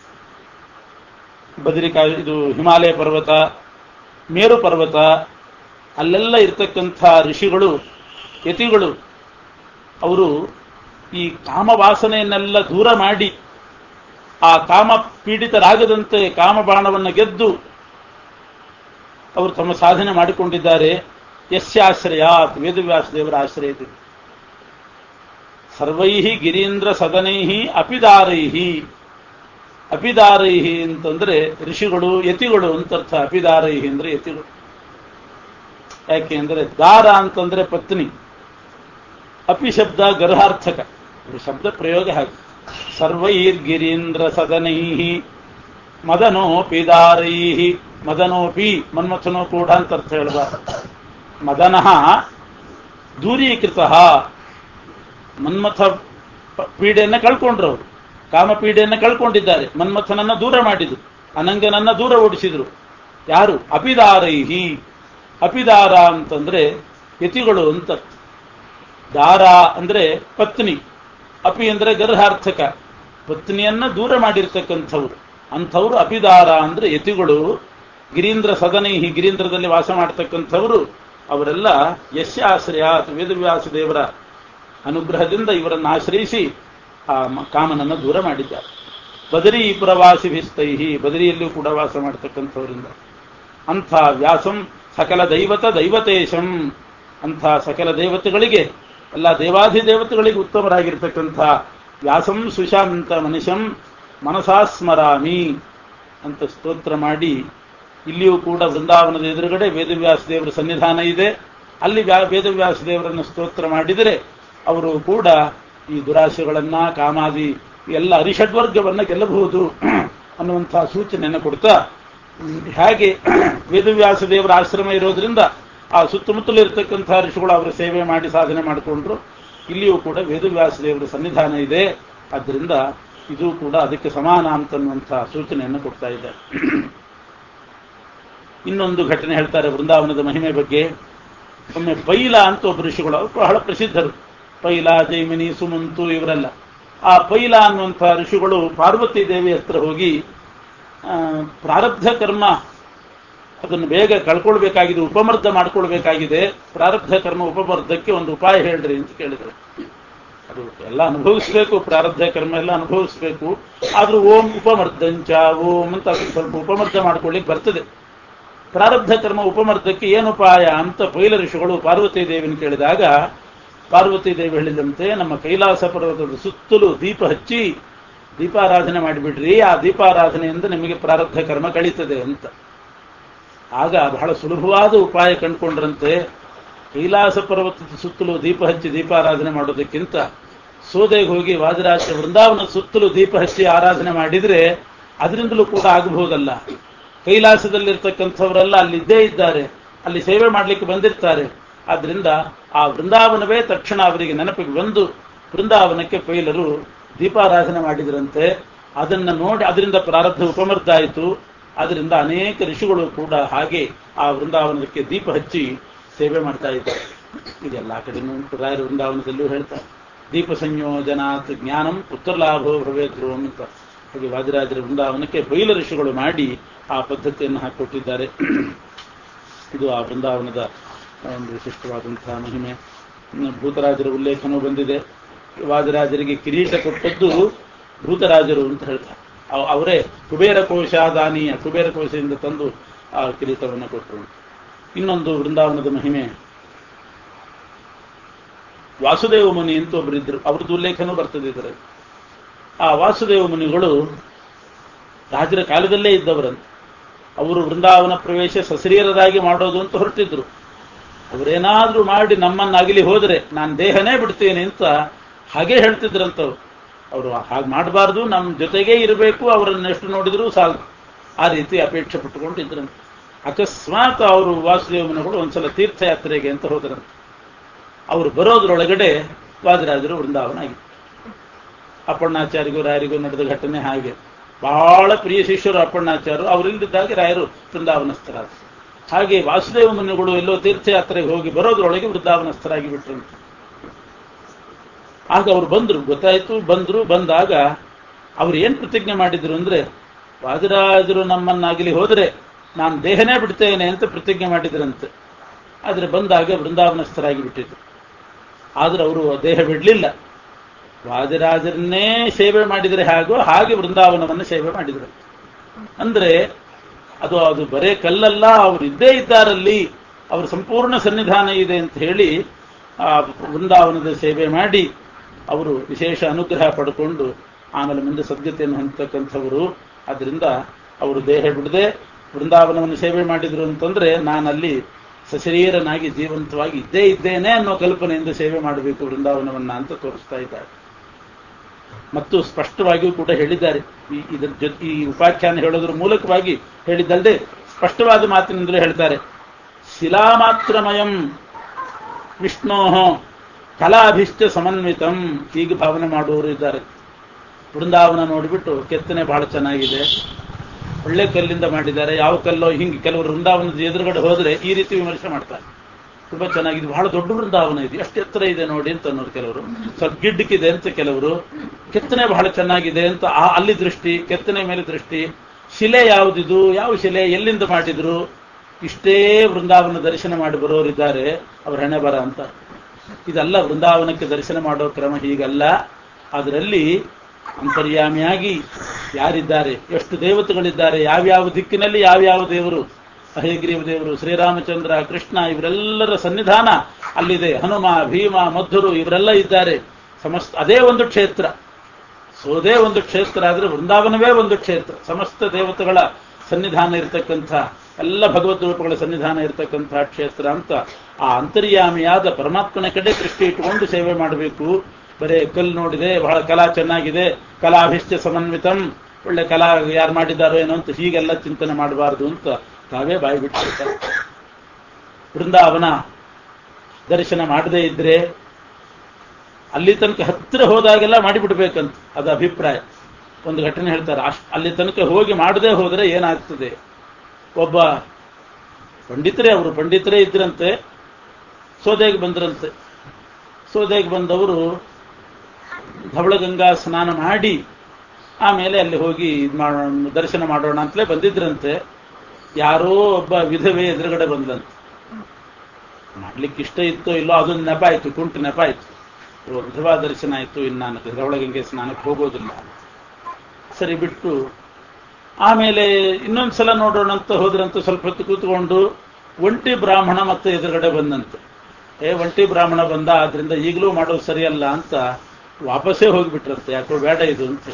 ಬದರಿಕಾ ಇದು ಹಿಮಾಲಯ ಪರ್ವತ ಮೇರು ಪರ್ವತ ಅಲ್ಲೆಲ್ಲ ಇರ್ತಕ್ಕಂಥ ಋಷಿಗಳು ಯತಿಗಳು ಅವರು ಈ ಕಾಮವಾಸನೆಯನ್ನೆಲ್ಲ ದೂರ ಮಾಡಿ ಆ ಕಾಮ ಪೀಡಿತರಾಗದಂತೆ ಕಾಮಬಾಣವನ್ನು ಗೆದ್ದು ಅವರು ತಮ್ಮ ಸಾಧನೆ ಮಾಡಿಕೊಂಡಿದ್ದಾರೆ ಯಸ್ಯಾಶ್ರಯಾತ್ ವೇದವ್ಯಾಸ ದೇವರ ಆಶ್ರಯದಲ್ಲಿ ಸರ್ವೈ ಗಿರೀಂದ್ರ ಸದನೈ ಅಪಿದಾರೈಹಿ ಅಪಿದಾರೈಹಿ ಅಂತಂದ್ರೆ ಋಷಿಗಳು ಯತಿಗಳು ಅಂತರ್ಥ ಅಪಿದಾರೈಹಿ ಅಂದ್ರೆ ಯತಿಗಳು ಯಾಕೆ ಅಂದ್ರೆ ದಾರ ಅಂತಂದ್ರೆ ಪತ್ನಿ ಅಪಿ ಶಬ್ದ ಗರ್ಹಾರ್ಥಕ ಇದು ಶಬ್ದ ಪ್ರಯೋಗ ಹಾಗೆ ಸರ್ವೈರ್ಗಿರೀಂದ್ರ ಸದನೈ ಮದನೋಪಿ ದಾರೈ ಮದನೋಪಿ ಮನ್ಮಥನೋ ಕೂಡ ಅಂತ ಅರ್ಥ ಹೇಳಬಾರ್ದು ಮದನಃ ದೂರೀಕೃತ ಮನ್ಮಥ ಪ- ಪೀಡೆಯನ್ನ ಕಳ್ಕೊಂಡ್ರು ಅವರು ಕಾಮ ಪೀಡೆಯನ್ನ ಕಳ್ಕೊಂಡಿದ್ದಾರೆ ಮನ್ಮಥನನ್ನ ದೂರ ಮಾಡಿದ್ರು ಅನಂಗನನ್ನ ದೂರ ಓಡಿಸಿದ್ರು ಯಾರು ಅಪಿದಾರೈಹಿ ಅಪಿದಾರ ಅಂತಂದ್ರೆ ಯತಿಗಳು ಅಂತ ದಾರ ಅಂದ್ರೆ ಪತ್ನಿ ಅಪಿ ಅಂದ್ರೆ ಗರ್ಹಾರ್ಥಕ ಪತ್ನಿಯನ್ನ ದೂರ ಮಾಡಿರ್ತಕ್ಕಂಥವ್ರು ಅಂಥವ್ರು ಅಪಿದಾರ ಅಂದ್ರೆ ಯತಿಗಳು ಗಿರೀಂದ್ರ ಸದನೈಹಿ ಗಿರೀಂದ್ರದಲ್ಲಿ ವಾಸ ಮಾಡ್ತಕ್ಕಂಥವರು ಅವರೆಲ್ಲ ಯಶ್ಯಾಶ್ರಯ ವೇದವ್ಯಾಸ ದೇವರ ಅನುಗ್ರಹದಿಂದ ಇವರನ್ನು ಆಶ್ರಯಿಸಿ ಆ ಮ- ಕಾಮನನ್ನು ದೂರ ಮಾಡಿದ್ದಾರೆ ಬದರಿ ಪ್ರವಾಸಿ ಭಿಸ್ತೈಹಿ ಬದರಿಯಲ್ಲಿಯೂ ಕೂಡ ವಾಸ ಮಾಡ್ತಕ್ಕಂಥವರಿಂದ ಅಂಥ ವ್ಯಾಸಂ ಸಕಲ ದೈವತ ದೈವತೇಶಂ ಅಂಥ ಸಕಲ ದೇವತೆಗಳಿಗೆ ಎಲ್ಲ ದೇವಾಧಿದೇವತೆಗಳಿಗೆ ಉತ್ತಮರಾಗಿರ್ತಕ್ಕಂಥ ವ್ಯಾಸಂ ಸುಶಾಂತ ಮನುಷ್ಯಂ ಮನಸಾ ಸ್ಮರಾಮಿ ಅಂತ ಸ್ತೋತ್ರ ಮಾಡಿ ಇಲ್ಲಿಯೂ ಕೂಡ ವೃಂದಾವನದ ಎದುರುಗಡೆ ವೇದವ್ಯಾಸ ದೇವರ ಸನ್ನಿಧಾನ ಇದೆ ಅಲ್ಲಿ ವ್ಯಾ- ವೇದವ್ಯಾಸ ದೇವರನ್ನು ಸ್ತೋತ್ರ ಮಾಡಿದರೆ ಅವರು ಕೂಡ ಈ ದುರಾಶೆಗಳನ್ನ ಕಾಮಾದಿ ಎಲ್ಲ ಅರಿಷಡ್ವರ್ಗವನ್ನ ಗೆಲ್ಲಬಹುದು ಅನ್ನುವಂತಹ ಸೂಚನೆಯನ್ನು ಕೊಡ್ತಾ ಹ್ಮ್, ಹೇಗೆ ವೇದವ್ಯಾಸ ದೇವರ ಆಶ್ರಮ ಇರೋದ್ರಿಂದ ಆ ಸುತ್ತಮುತ್ತಲು ಇರತಕ್ಕಂತಹ ಋಷಿಗಳು ಅವರ ಸೇವೆ ಮಾಡಿ ಸಾಧನೆ ಮಾಡಿಕೊಂಡ್ರು ಇಲ್ಲಿಯೂ ಕೂಡ ವೇದವ್ಯಾಸ ದೇವರ ಸನ್ನಿಧಾನ ಇದೆ ಆದ್ದರಿಂದ ಇದು ಕೂಡ ಅದಕ್ಕೆ ಸಮಾನ ಅಂತನ್ನುವಂತಹ ಸೂಚನೆಯನ್ನು ಕೊಡ್ತಾ ಇದೆ ಇನ್ನೊಂದು ಘಟನೆ ಹೇಳ್ತಾರೆ ವೃಂದಾವನದ ಮಹಿಮೆ ಬಗ್ಗೆ ಒಮ್ಮೆ ಪೈಲ ಅಂತ ಒಬ್ಬ ಋಷಿಗಳು ಅವರು ಬಹಳ ಪ್ರಸಿದ್ಧರು ಪೈಲ ಜೈಮಿನಿ ಸುಮಂತು ಇವರೆಲ್ಲ ಆ ಪೈಲ ಅನ್ನುವಂಥ ಋಷಿಗಳು ಪಾರ್ವತಿ ದೇವಿ ಹತ್ರ ಹೋಗಿ ಆ, ಪ್ರಾರಬ್ಧ ಕರ್ಮ ಅದನ್ನು ಬೇಗ ಕಳ್ಕೊಳ್ಬೇಕಾಗಿದೆ ಉಪಮರ್ದ ಮಾಡ್ಕೊಳ್ಬೇಕಾಗಿದೆ ಪ್ರಾರಬ್ಧ ಕರ್ಮ ಉಪಮರ್ದಕ್ಕೆ ಒಂದು ಉಪಾಯ ಹೇಳ್ರಿ ಅಂತ ಕೇಳಿದ್ರು ಅದು ಎಲ್ಲ ಅನುಭವಿಸ್ಬೇಕು ಪ್ರಾರಬ್ಧ ಕರ್ಮ ಎಲ್ಲ ಅನುಭವಿಸ್ಬೇಕು ಆದ್ರೂ ಓಂ ಉಪಮರ್ದಂಚ ಓಂ ಅಂತ ಅದಕ್ಕೆ ಸ್ವಲ್ಪ ಉಪಮರ್ದ ಮಾಡ್ಕೊಳ್ಳಿಕ್ಕೆ ಬರ್ತದೆ ಪ್ರಾರಬ್ಧ ಕರ್ಮ ಉಪಮರ್ದಕ್ಕೆ ಏನು ಉಪಾಯ ಅಂತ ಪೈಲ ಋಷಿಗಳು ಪಾರ್ವತಿ ದೇವಿನ ಕೇಳಿದಾಗ ಪಾರ್ವತಿ ದೇವಿ ಹೇಳಿದಂತೆ ನಮ್ಮ ಕೈಲಾಸ ಪರ್ವತದ ಸುತ್ತಲೂ ದೀಪ ಹಚ್ಚಿ ದೀಪಾರಾಧನೆ ಮಾಡಿಬಿಡ್ರಿ ಆ ದೀಪಾರಾಧನೆಯಿಂದ ನಿಮಗೆ ಪ್ರಾರಬ್ಧ ಕರ್ಮ ಕಳೀತದೆ ಅಂತ ಆಗ ಬಹಳ ಸುಲಭವಾದ ಉಪಾಯ ಕಂಡುಕೊಂಡ್ರಂತೆ ಕೈಲಾಸ ಪರ್ವತದ ಸುತ್ತಲೂ ದೀಪ ಹಚ್ಚಿ ದೀಪಾರಾಧನೆ ಮಾಡೋದಕ್ಕಿಂತ ಸೋದೆಗೆ ಹೋಗಿ ವಾದಿರಾಜ ವೃಂದಾವನ ಸುತ್ತಲೂ ದೀಪ ಹಚ್ಚಿ ಆರಾಧನೆ ಮಾಡಿದ್ರೆ ಅದರಿಂದಲೂ ಕೂಡ ಆಗಬಹುದಲ್ಲ ಕೈಲಾಸದಲ್ಲಿರ್ತಕ್ಕಂಥವರೆಲ್ಲ ಅಲ್ಲಿದ್ದೇ ಇದ್ದಾರೆ ಅಲ್ಲಿ ಸೇವೆ ಮಾಡಲಿಕ್ಕೆ ಬಂದಿರ್ತಾರೆ ಆದ್ರಿಂದ ಆ ವೃಂದಾವನವೇ ತಕ್ಷಣ ಅವರಿಗೆ ನೆನಪಿಗೆ ಬಂದು ವೃಂದಾವನಕ್ಕೆ ಪೈಲರು ದೀಪಾರಾಧನೆ ಮಾಡಿದ್ರಂತೆ ಅದನ್ನ ನೋಡಿ ಅದರಿಂದ ಪ್ರಾರಬ್ಧ ಉಪಮರ್ದ ಆಯಿತು ಅದರಿಂದ ಅನೇಕ ಋಷಿಗಳು ಕೂಡ ಹಾಗೆ ಆ ವೃಂದಾವನಕ್ಕೆ ದೀಪ ಹಚ್ಚಿ ಸೇವೆ ಮಾಡ್ತಾ ಇದ್ದಾರೆ ಇದೆಲ್ಲ ಕಡೆನೂ ಉಂಟು ರಾಯರ ವೃಂದಾವನದಲ್ಲೂ ಹೇಳ್ತಾರೆ ದೀಪ ಸಂಯೋಜನಾತ್ ಜ್ಞಾನಂ ಪುತ್ರಲಾಭೋ ಭವೇದ್ರು ಅಂತ ಹಾಗೆ ವಾದಿರಾಜರ ವೃಂದಾವನಕ್ಕೆ ಬೈಲ ಋಷಿಗಳು ಮಾಡಿ ಆ ಪದ್ಧತಿಯನ್ನು ಹಾಕಿಕೊಟ್ಟಿದ್ದಾರೆ ಇದು ಆ ವೃಂದಾವನದ ಒಂದು ವಿಶಿಷ್ಟವಾದಂತಹ ಮಹಿಮೆ ಇನ್ನು ಭೂತರಾಜರ ಉಲ್ಲೇಖನೂ ಬಂದಿದೆ ವಾದಿರಾಜರಿಗೆ ಕಿರೀಟ ಕೊಟ್ಟದ್ದು ಭೂತರಾಜರು ಅಂತ ಹೇಳ್ತಾರೆ ಅವ್- ಅವರೇ ಕುಬೇರ ಕೋಶಾದಾನಿಯ ಕುಬೇರ ಕೋಶದಿಂದ ತಂದು ಆ ಕಿರೀಟವನ್ನು ಕೊಟ್ಟರು ಇನ್ನೊಂದು ವೃಂದಾವನದ ಮಹಿಮೆ ವಾಸುದೇವ ಮುನಿ ಅಂತ ಒಬ್ಬರಿದ್ರು ಅವ್ರದ್ದು ಉಲ್ಲೇಖನೂ ಬರ್ತದೆ ಇದರಲ್ಲಿ ಆ ವಾಸುದೇವ ಮುನಿಗಳು ರಾಜರ ಕಾಲದಲ್ಲೇ ಇದ್ದವರಂತೆ ಅವರು ವೃಂದಾವನ ಪ್ರವೇಶ ಸಶರೀರರಾಗಿ ಮಾಡೋದು ಅಂತ ಹೊರಟಿದ್ರು ಅವರೇನಾದ್ರೂ ಮಾಡಿ ನಮ್ಮನ್ನಾಗಲಿ ಹೋದರೆ ನಾನು ದೇಹನೇ ಬಿಡ್ತೇನೆ ಅಂತ ಹಾಗೆ ಹೇಳ್ತಿದ್ರಂತವ್ರು ಅವರು ಹಾಗೆ ಮಾಡಬಾರ್ದು ನಮ್ಮ ಜೊತೆಗೇ ಇರಬೇಕು ಅವರನ್ನು ಎಷ್ಟು ನೋಡಿದರೂ ಸಾಲದು ಆ ರೀತಿ ಅಪೇಕ್ಷೆ ಪಟ್ಟುಕೊಂಡಿದ್ರಂತೆ ಅಕಸ್ಮಾತ್ ಅವರು ವಾಸುದೇವ ಮುನಿಗಳು ಒಂದ್ಸಲ ತೀರ್ಥಯಾತ್ರೆಗೆ ಅಂತ ಹೋದ್ರಂತೆ ಅವರು ಬರೋದ್ರೊಳಗಡೆ ವಾದಿರಾಜರು ವೃಂದಾವನ ಆಗಿತ್ತು ಅಪ್ಪಣ್ಣಾಚಾರ್ಯಗೂ ರಾಯರಿಗೂ ನಡೆದ ಘಟನೆ ಹಾಗೆ ಬಹಳ ಪ್ರಿಯ ಶಿಷ್ಯರು ಅಪ್ಪಣ್ಣಾಚಾರ್ಯರು ಅವರಿಲ್ಲದಿದ್ದಾಗ ರಾಯರು ವೃಂದಾವನಸ್ಥರಾದರು ಹಾಗೆ ವಾಸುದೇವ ಮುನಿಗಳು ಎಲ್ಲೋ ತೀರ್ಥಯಾತ್ರೆಗೆ ಹೋಗಿ ಬರೋದ್ರೊಳಗೆ ವೃಂದಾವನಸ್ಥರಾಗಿ ಬಿಟ್ರಂತೆ ಆಗ ಅವರು ಬಂದ್ರು ಗೊತ್ತಾಯ್ತು ಬಂದ್ರು ಬಂದಾಗ ಅವ್ರು ಏನ್ ಪ್ರತಿಜ್ಞೆ ಮಾಡಿದ್ರು ಅಂದ್ರೆ ವಾದಿರಾಜರು ನಮ್ಮನ್ನಾಗಲಿ ಹೋದ್ರೆ ನಾನು ದೇಹನೇ ಬಿಡ್ತೇನೆ ಅಂತ ಪ್ರತಿಜ್ಞೆ ಮಾಡಿದ್ರಂತೆ ಆದ್ರೆ ಬಂದಾಗ ವೃಂದಾವನಸ್ಥರಾಗಿ ಬಿಟ್ಟಿದ್ರು ಆದ್ರೆ ಅವರು ದೇಹ ಬಿಡ್ಲಿಲ್ಲ ವಾದಿರಾಜರನ್ನೇ ಸೇವೆ ಮಾಡಿದರೆ ಹಾಗೋ ಹಾಗೆ ವೃಂದಾವನವನ್ನು ಸೇವೆ ಮಾಡಿದರು ಅಂದ್ರೆ ಅದು ಅದು ಬರೇ ಕಲ್ಲಲ್ಲ ಅವರು ಇದ್ದೇ ಇದ್ದಾರಲ್ಲಿ ಅವರ ಸಂಪೂರ್ಣ ಸನ್ನಿಧಾನ ಇದೆ ಅಂತ ಹೇಳಿ ಆ ವೃಂದಾವನದ ಸೇವೆ ಮಾಡಿ ಅವರು ವಿಶೇಷ ಅನುಗ್ರಹ ಪಡ್ಕೊಂಡು ಆಮೇಲೆ ಮುಂದೆ ಸದ್ಗತಿಯನ್ನು ಹೊಂದತಕ್ಕಂಥವರು ಅದರಿಂದ ಅವರು ದೇಹ ಬಿಡದೆ ವೃಂದಾವನವನ್ನು ಸೇವೆ ಮಾಡಿದ್ರು ಅಂತಂದ್ರೆ ನಾನಲ್ಲಿ ಸಶರೀರನಾಗಿ ಜೀವಂತವಾಗಿ ಇದ್ದೇ ಇದ್ದೇನೆ ಅನ್ನೋ ಕಲ್ಪನೆಯಿಂದ ಸೇವೆ ಮಾಡಬೇಕು ವೃಂದಾವನವನ್ನ ಅಂತ ತೋರಿಸ್ತಾ ಇದ್ದಾರೆ ಮತ್ತು ಸ್ಪಷ್ಟವಾಗಿಯೂ ಕೂಡ ಹೇಳಿದ್ದಾರೆ ಈ ಇದರ ಜೊತೆ ಈ ಉಪಾಖ್ಯಾನ ಹೇಳೋದ್ರ ಮೂಲಕವಾಗಿ ಹೇಳಿದ್ದಲ್ಲದೆ ಸ್ಪಷ್ಟವಾದ ಮಾತಿನಿಂದಲೇ ಹೇಳ್ತಾರೆ ಶಿಲಾಮಾತ್ರಮಯಂ ವಿಷ್ಣೋ ಕಲಾಭಿಷ್ಟ ಸಮನ್ವಿತಂ ಹೀಗೆ ಭಾವನೆ ಮಾಡುವವರು ಇದ್ದಾರೆ ವೃಂದಾವನ ನೋಡಿಬಿಟ್ಟು ಕೆತ್ತನೆ ಬಹಳ ಚೆನ್ನಾಗಿದೆ ಒಳ್ಳೆ ಕಲ್ಲಿಂದ ಮಾಡಿದ್ದಾರೆ ಯಾವ ಕಲ್ಲೋ ಹಿಂಗೆ ಕೆಲವರು ವೃಂದಾವನದ ಎದುರುಗಡೆ ಹೋದ್ರೆ ಈ ರೀತಿ ವಿಮರ್ಶೆ ಮಾಡ್ತಾರೆ ತುಂಬಾ ಚೆನ್ನಾಗಿದೆ ಬಹಳ ದೊಡ್ಡ ವೃಂದಾವನ ಇದೆ ಎಷ್ಟು ಎತ್ತರ ಇದೆ ನೋಡಿ ಅಂತ ಅನ್ನೋರು ಕೆಲವರು ಸ್ವಲ್ಪ ಗಿಡ್ಡಕ್ಕಿದೆ ಅಂತ ಕೆಲವರು ಕೆತ್ತನೆ ಬಹಳ ಚೆನ್ನಾಗಿದೆ ಅಂತ ಆ ಅಲ್ಲಿ ದೃಷ್ಟಿ ಕೆತ್ತನೆ ಮೇಲೆ ದೃಷ್ಟಿ ಶಿಲೆ ಯಾವುದಿದು ಯಾವ ಶಿಲೆ ಎಲ್ಲಿಂದ ಮಾಡಿದ್ರು ಇಷ್ಟೇ ವೃಂದಾವನ ದರ್ಶನ ಮಾಡಿ ಬರೋರಿದ್ದಾರೆ ಅವ್ರ ಹಣೆ ಬರ ಅಂತ ಇದಲ್ಲ ವೃಂದಾವನಕ್ಕೆ ದರ್ಶನ ಮಾಡೋ ಕ್ರಮ ಹೀಗಲ್ಲ ಅದರಲ್ಲಿ ಅಂತರ್ಯಾಮಿಯಾಗಿ ಯಾರಿದ್ದಾರೆ ಎಷ್ಟು ದೇವತೆಗಳಿದ್ದಾರೆ ಯಾವ್ಯಾವ ದಿಕ್ಕಿನಲ್ಲಿ ಯಾವ್ಯಾವ ದೇವರು ಹಯಗ್ರೀವ ದೇವರು ಶ್ರೀರಾಮಚಂದ್ರ ಕೃಷ್ಣ ಇವರೆಲ್ಲರ ಸನ್ನಿಧಾನ ಅಲ್ಲಿದೆ ಹನುಮ ಭೀಮ ಮಧುರು ಇವರೆಲ್ಲ ಇದ್ದಾರೆ ಸಮಸ್ತ ಅದೇ ಒಂದು ಕ್ಷೇತ್ರ ಸೋದೇ ಒಂದು ಕ್ಷೇತ್ರ ಆದ್ರೆ ವೃಂದಾವನವೇ ಒಂದು ಕ್ಷೇತ್ರ ಸಮಸ್ತ ದೇವತೆಗಳ ಸನ್ನಿಧಾನ ಇರತಕ್ಕಂಥ ಎಲ್ಲ ಭಗವದ್ ರೂಪಗಳ ಸನ್ನಿಧಾನ ಇರತಕ್ಕಂತಹ ಕ್ಷೇತ್ರ ಅಂತ ಆ ಅಂತರ್ಯಾಮಿಯಾದ ಪರಮಾತ್ಮನ ಕಡೆ ದೃಷ್ಟಿ ಇಟ್ಟುಕೊಂಡು ಸೇವೆ ಮಾಡಬೇಕು ಬರೇ ಕಲ್ಲು ನೋಡಿದೆ ಬಹಳ ಕಲಾ ಚೆನ್ನಾಗಿದೆ ಕಲಾಭಿಷ್ಟ ಸಮನ್ವಿತಂ ಒಳ್ಳೆ ಕಲಾ ಯಾರು ಮಾಡಿದ್ದಾರೋ ಏನೋ ಅಂತ ಹೀಗೆಲ್ಲ ಚಿಂತನೆ ಮಾಡಬಾರದು ಅಂತ ತಾವೇ ಬಾಯಿ ಬಿಟ್ಟಿರ್ತಾರೆ ವೃಂದಾವನ ದರ್ಶನ ಮಾಡದೇ ಇದ್ರೆ ಅಲ್ಲಿ ತನಕ ಹತ್ತಿರ ಹೋದಾಗೆಲ್ಲ ಮಾಡಿಬಿಡ್ಬೇಕಂತ ಅದು ಅಭಿಪ್ರಾಯ ಒಂದು ಘಟನೆ ಹೇಳ್ತಾರೆ ಅಷ್ಟ್ ಅಲ್ಲಿ ತನಕ ಹೋಗಿ ಮಾಡದೇ ಹೋದರೆ ಏನಾಗ್ತದೆ ಒಬ್ಬ ಪಂಡಿತರೇ ಅವರು ಪಂಡಿತರೇ ಇದ್ರಂತೆ ಸೋದೆಗೆ ಬಂದ್ರಂತೆ ಸೋದೆಗೆ ಬಂದವರು ಧವಳಗಂಗಾ ಸ್ನಾನ ಮಾಡಿ ಆಮೇಲೆ ಅಲ್ಲಿ ಹೋಗಿ ಇದು ಮಾಡೋಣ ದರ್ಶನ ಮಾಡೋಣ ಅಂತಲೇ ಬಂದಿದ್ರಂತೆ ಯಾರೋ ಒಬ್ಬ ವಿಧವೆ ಎದುರುಗಡೆ ಬಂದಂತೆ ಮಾಡ್ಲಿಕ್ಕೆ ಇಷ್ಟ ಇತ್ತೋ ಇಲ್ಲೋ ಅದೊಂದು ನೆಪ ಆಯ್ತು ಕುಂಟು ನೆಪ ಆಯ್ತು ಓ, ವಿಧವಾ ದರ್ಶನ ಆಯ್ತು ಇನ್ನು ನಾನು ಗಂಗೆ ಸ್ನಾನಕ್ಕೆ ಹೋಗೋದಿಲ್ಲ ಸರಿ ಬಿಟ್ಟು ಆಮೇಲೆ ಇನ್ನೊಂದ್ಸಲ ನೋಡೋಣ ಅಂತ ಹೋದ್ರಂತ ಸ್ವಲ್ಪ ಹೊತ್ತು ಕೂತ್ಕೊಂಡು ಒಂಟಿ ಬ್ರಾಹ್ಮಣ ಮತ್ತೆ ಎದುರುಗಡೆ ಬಂದಂತೆ ಏ ಒಂಟಿ ಬ್ರಾಹ್ಮಣ ಬಂದ ಆದ್ರಿಂದ ಈಗಲೂ ಮಾಡೋದು ಸರಿಯಲ್ಲ ಅಂತ ವಾಪಸ್ಸೇ ಹೋಗ್ಬಿಟ್ರಂತೆ ಯಾಕೋ ಬೇಡ ಇದು ಅಂತ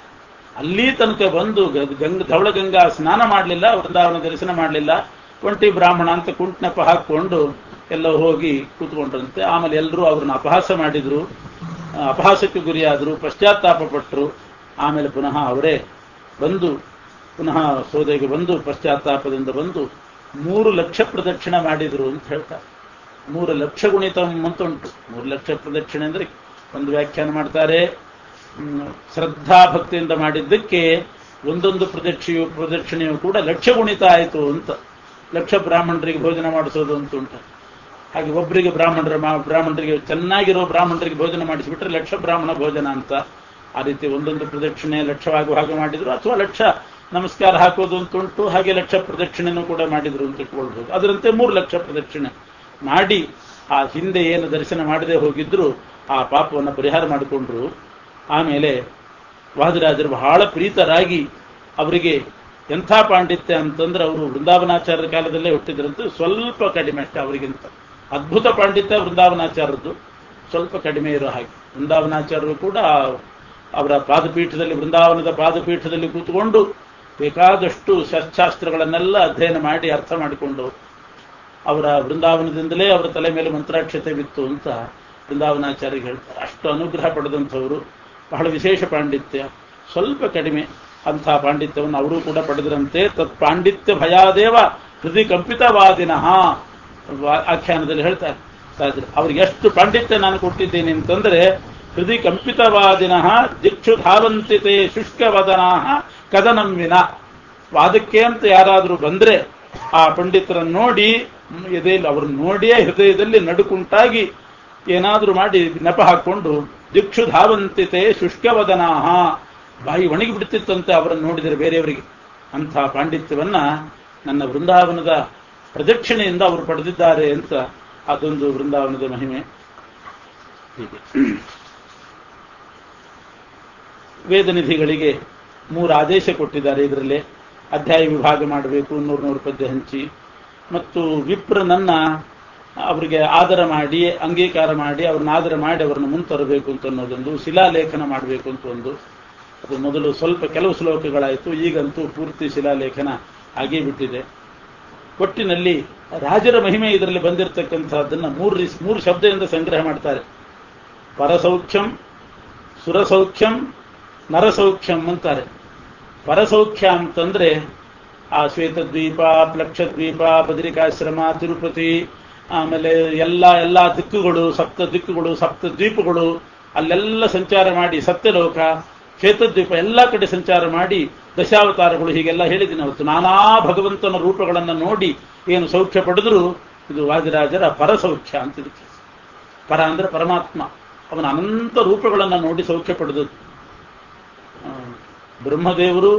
ಅಲ್ಲಿ ತನಕ ಬಂದು ಗ- ಗಂಗ ಧವಳಗಂಗಾ ಸ್ನಾನ ಮಾಡಲಿಲ್ಲ ವೃಂದಾವನ ದರ್ಶನ ಮಾಡಲಿಲ್ಲ ಒಂಟಿ ಬ್ರಾಹ್ಮಣ ಅಂತ ಕುಂಟ್ನೆಪ ಹಾಕೊಂಡು ಎಲ್ಲ ಹೋಗಿ ಕೂತ್ಕೊಂಡ್ರಂತೆ ಆಮೇಲೆ ಎಲ್ಲರೂ ಅವ್ರನ್ನ ಅಪಹಾಸ ಮಾಡಿದ್ರು ಆ, ಅಪಹಾಸಕ್ಕೆ ಗುರಿಯಾದರು ಪಶ್ಚಾತ್ತಾಪ ಪಟ್ಟರು ಆಮೇಲೆ ಪುನಃ ಅವರೇ ಬಂದು ಪುನಃ ಸೋದೆಗೆ ಬಂದು ಪಶ್ಚಾತ್ತಾಪದಿಂದ ಬಂದು ಮೂರು ಲಕ್ಷ ಪ್ರದಕ್ಷಿಣೆ ಮಾಡಿದ್ರು ಅಂತ ಹೇಳ್ತಾರೆ ಮೂರು ಲಕ್ಷ ಗುಣಿತ ಅಂತ ಉಂಟು ಮೂರು ಲಕ್ಷ ಪ್ರದಕ್ಷಿಣೆ ಅಂದ್ರೆ ಒಂದು ವ್ಯಾಖ್ಯಾನ ಮಾಡ್ತಾರೆ ಹ್ಮ್, ಶ್ರದ್ಧಾ ಭಕ್ತಿಯಿಂದ ಮಾಡಿದ್ದಕ್ಕೆ ಒಂದೊಂದು ಪ್ರದಕ್ಷಿಣೆಯು ಪ್ರದಕ್ಷಿಣೆಯು ಕೂಡ ಲಕ್ಷ ಗುಣಿತ ಆಯಿತು ಅಂತ ಲಕ್ಷ ಬ್ರಾಹ್ಮಣರಿಗೆ ಭೋಜನ ಮಾಡಿಸೋದು ಅಂತ ಉಂಟು ಹಾಗೆ ಒಬ್ಬರಿಗೆ ಬ್ರಾಹ್ಮಣರ ಮಾ- ಬ್ರಾಹ್ಮಣರಿಗೆ ಚೆನ್ನಾಗಿರೋ ಬ್ರಾಹ್ಮಣರಿಗೆ ಭೋಜನ ಮಾಡಿಸಿಬಿಟ್ರೆ ಲಕ್ಷ ಬ್ರಾಹ್ಮಣ ಭೋಜನ ಅಂತ ಆ ರೀತಿ ಒಂದೊಂದು ಪ್ರದಕ್ಷಿಣೆ ಲಕ್ಷವಾಗುವ ಹಾಗೆ ಮಾಡಿದ್ರು ಅಥವಾ ಲಕ್ಷ ನಮಸ್ಕಾರ ಹಾಕೋದು ಅಂತ ಉಂಟು ಹಾಗೆ ಲಕ್ಷ ಪ್ರದಕ್ಷಿಣೆನೂ ಕೂಡ ಮಾಡಿದ್ರು ಅಂತ ಇಟ್ಕೊಳ್ಬಹುದು ಅದರಂತೆ ಮೂರು ಲಕ್ಷ ಪ್ರದಕ್ಷಿಣೆ ಮಾಡಿ ಆ ಹಿಂದೆ ಏನು ದರ್ಶನ ಮಾಡದೆ ಹೋಗಿದ್ರು ಆ ಪಾಪವನ್ನು ಪರಿಹಾರ ಮಾಡಿಕೊಂಡ್ರು ಆಮೇಲೆ ವಾದಿರಾಜರು ಬಹಳ ಪ್ರೀತರಾಗಿ ಅವರಿಗೆ ಎಂಥ ಪಾಂಡಿತ್ಯ ಅಂತಂದ್ರೆ ಅವರು ವೃಂದಾವನಾಚಾರ್ಯರ ಕಾಲದಲ್ಲೇ ಹುಟ್ಟಿದ್ರಂತೆ ಸ್ವಲ್ಪ ಕಡಿಮೆ ಅಷ್ಟೇ ಅವರಿಗಿಂತ ಅದ್ಭುತ ಪಾಂಡಿತ್ಯ ವೃಂದಾವನಾಚಾರ್ಯದ್ದು ಸ್ವಲ್ಪ ಕಡಿಮೆ ಇರೋ ಹಾಗೆ ವೃಂದಾವನಾಚಾರ್ಯರು ಕೂಡ ಅವರ ಪಾದಪೀಠದಲ್ಲಿ ವೃಂದಾವನದ ಪಾದಪೀಠದಲ್ಲಿ ಕೂತ್ಕೊಂಡು ಬೇಕಾದಷ್ಟು ಶಸ್ತ್ರಾಸ್ತ್ರಗಳನ್ನೆಲ್ಲ ಅಧ್ಯಯನ ಮಾಡಿ ಅರ್ಥ ಮಾಡಿಕೊಂಡು ಅವರ ವೃಂದಾವನದಿಂದಲೇ ಅವರ ತಲೆ ಮೇಲೆ ಮಂತ್ರಾಕ್ಷತೆ ಬಿತ್ತು ಅಂತ ವೃಂದಾವನಾಚಾರ್ಯ ಹೇಳ್ತಾರೆ ಅಷ್ಟು ಅನುಗ್ರಹ ಪಡೆದಂಥವರು ಬಹಳ ವಿಶೇಷ ಪಾಂಡಿತ್ಯ ಸ್ವಲ್ಪ ಕಡಿಮೆ ಅಂಥ ಪಾಂಡಿತ್ಯವನ್ನು ಅವರು ಕೂಡ ಪಡೆದರಂತೆ ತತ್ ಪಾಂಡಿತ್ಯ ಭಯಾದೇವ ಹೃದಯ ಕಂಪಿತವಾದಿನಃ ವಾ- ಆಖ್ಯಾನದಲ್ಲಿ ಹೇಳ್ತಾರೆ ಸಾದ್ರೆ ಅವ್ರಿಗೆ ಎಷ್ಟು ಪಾಂಡಿತ್ಯ ನಾನು ಕೊಟ್ಟಿದ್ದೇನೆ ಅಂತಂದ್ರೆ ಹೃದಯ ಕಂಪಿತವಾದಿನಃ ದಿಕ್ಷು ಧಾವಂತಿತೆ ಶುಷ್ಕವದನಾಹ ಕದನಂವಿನ ವಾದಕ್ಕೆ ಅಂತ ಯಾರಾದರೂ ಬಂದ್ರೆ ಆ ಪಂಡಿತರನ್ನು ನೋಡಿ ಮ್, ಎದೆಯಲ್ಲಿ ಅವ್ರನ್ನ ನೋಡಿಯೇ ಹೃದಯದಲ್ಲಿ ನಡುಕುಂಟಾಗಿ ಏನಾದರೂ ಮಾಡಿ ನೆಪ ಹಾಕೊಂಡು ದಿಕ್ಷು ಧಾವಂತಿತೆ ಶುಷ್ಕವದನಾಹ ಬಾಯಿ ಒಣಗಿ ಬಿಡ್ತಿತ್ತಂತೆ ಅವರನ್ನು ನೋಡಿದರೆ ಬೇರೆಯವರಿಗೆ ಅಂಥ ಪಾಂಡಿತ್ಯವನ್ನ ನನ್ನ ವೃಂದಾವನದ ಪ್ರದಕ್ಷಿಣೆಯಿಂದ ಅವರು ಪಡೆದಿದ್ದಾರೆ ಅಂತ ಅದೊಂದು ವೃಂದಾವನದ ಮಹಿಮೆ ಹೀಗೆ ವೇದನಿಧಿಗಳಿಗೆ ಮೂರು ಆದೇಶ ಕೊಟ್ಟಿದ್ದಾರೆ ಇದರಲ್ಲಿ ಅಧ್ಯಾಯ ವಿಭಾಗ ಮಾಡಬೇಕು ನೂರು ನೂರು ಪದ್ಯ ಹಂಚಿ ಮತ್ತು ವಿಪ್ರನನ್ನ ಅವರಿಗೆ ಆದರ ಮಾಡಿ ಅಂಗೀಕಾರ ಮಾಡಿ ಅವ್ರನ್ನ ಆದರ ಮಾಡಿ ಅವರನ್ನು ಮುಂತರಬೇಕು ಅಂತ ಅನ್ನೋದೊಂದು ಶಿಲಾಲೇಖನ ಮಾಡಬೇಕು ಅಂತ ಒಂದು ಅದು ಮೊದಲು ಸ್ವಲ್ಪ ಕೆಲವು ಶ್ಲೋಕಗಳಾಯಿತು ಈಗಂತೂ ಪೂರ್ತಿ ಶಿಲಾಲೇಖನ ಆಗೇ ಬಿಟ್ಟಿದೆ ಒಟ್ಟಿನಲ್ಲಿ ರಾಜರ ಮಹಿಮೆ ಇದರಲ್ಲಿ ಬಂದಿರತಕ್ಕಂಥದ್ದನ್ನ ಮೂರು ರೀಸ್- ಮೂರು ಶಬ್ದದಿಂದ ಸಂಗ್ರಹ ಮಾಡ್ತಾರೆ ಪರಸೌಖ್ಯಂ ಸುರಸೌಖ್ಯಂ ನರಸೌಖ್ಯಂ ಅಂತಾರೆ ಪರಸೌಖ್ಯ ಅಂತಂದ್ರೆ ಆ ಶ್ವೇತದ್ವೀಪ ಪ್ಲಕ್ಷದ್ವೀಪ ಬದರಿಕಾಶ್ರಮ ತಿರುಪತಿ ಆಮೇಲೆ ಎಲ್ಲ ಎಲ್ಲ ದಿಕ್ಕುಗಳು ಸಪ್ತ ದಿಕ್ಕುಗಳು ಸಪ್ತ ದ್ವೀಪಗಳು ಅಲ್ಲೆಲ್ಲ ಸಂಚಾರ ಮಾಡಿ ಸತ್ಯಲೋಕ ಶ್ವೇತದ್ವೀಪ ಎಲ್ಲ ಕಡೆ ಸಂಚಾರ ಮಾಡಿ ದಶಾವತಾರಗಳು ಹೀಗೆಲ್ಲ ಹೇಳಿದ್ದೀನಿ ಅವತ್ತು ನಾನಾ ಭಗವಂತನ ರೂಪಗಳನ್ನು ನೋಡಿ ಏನು ಸೌಖ್ಯ ಪಡೆದರೂ ಇದು ವಾದಿರಾಜರ ಪರಸೌಖ್ಯ ಅಂತ ಇದಕ್ಕೆ ಪರ ಅಂದ್ರೆ ಪರಮಾತ್ಮ ಅವನ ಅನಂತ ರೂಪಗಳನ್ನು ನೋಡಿ ಸೌಖ್ಯ ಪಡೆದದ್ದು ಆ, ಬ್ರಹ್ಮದೇವರು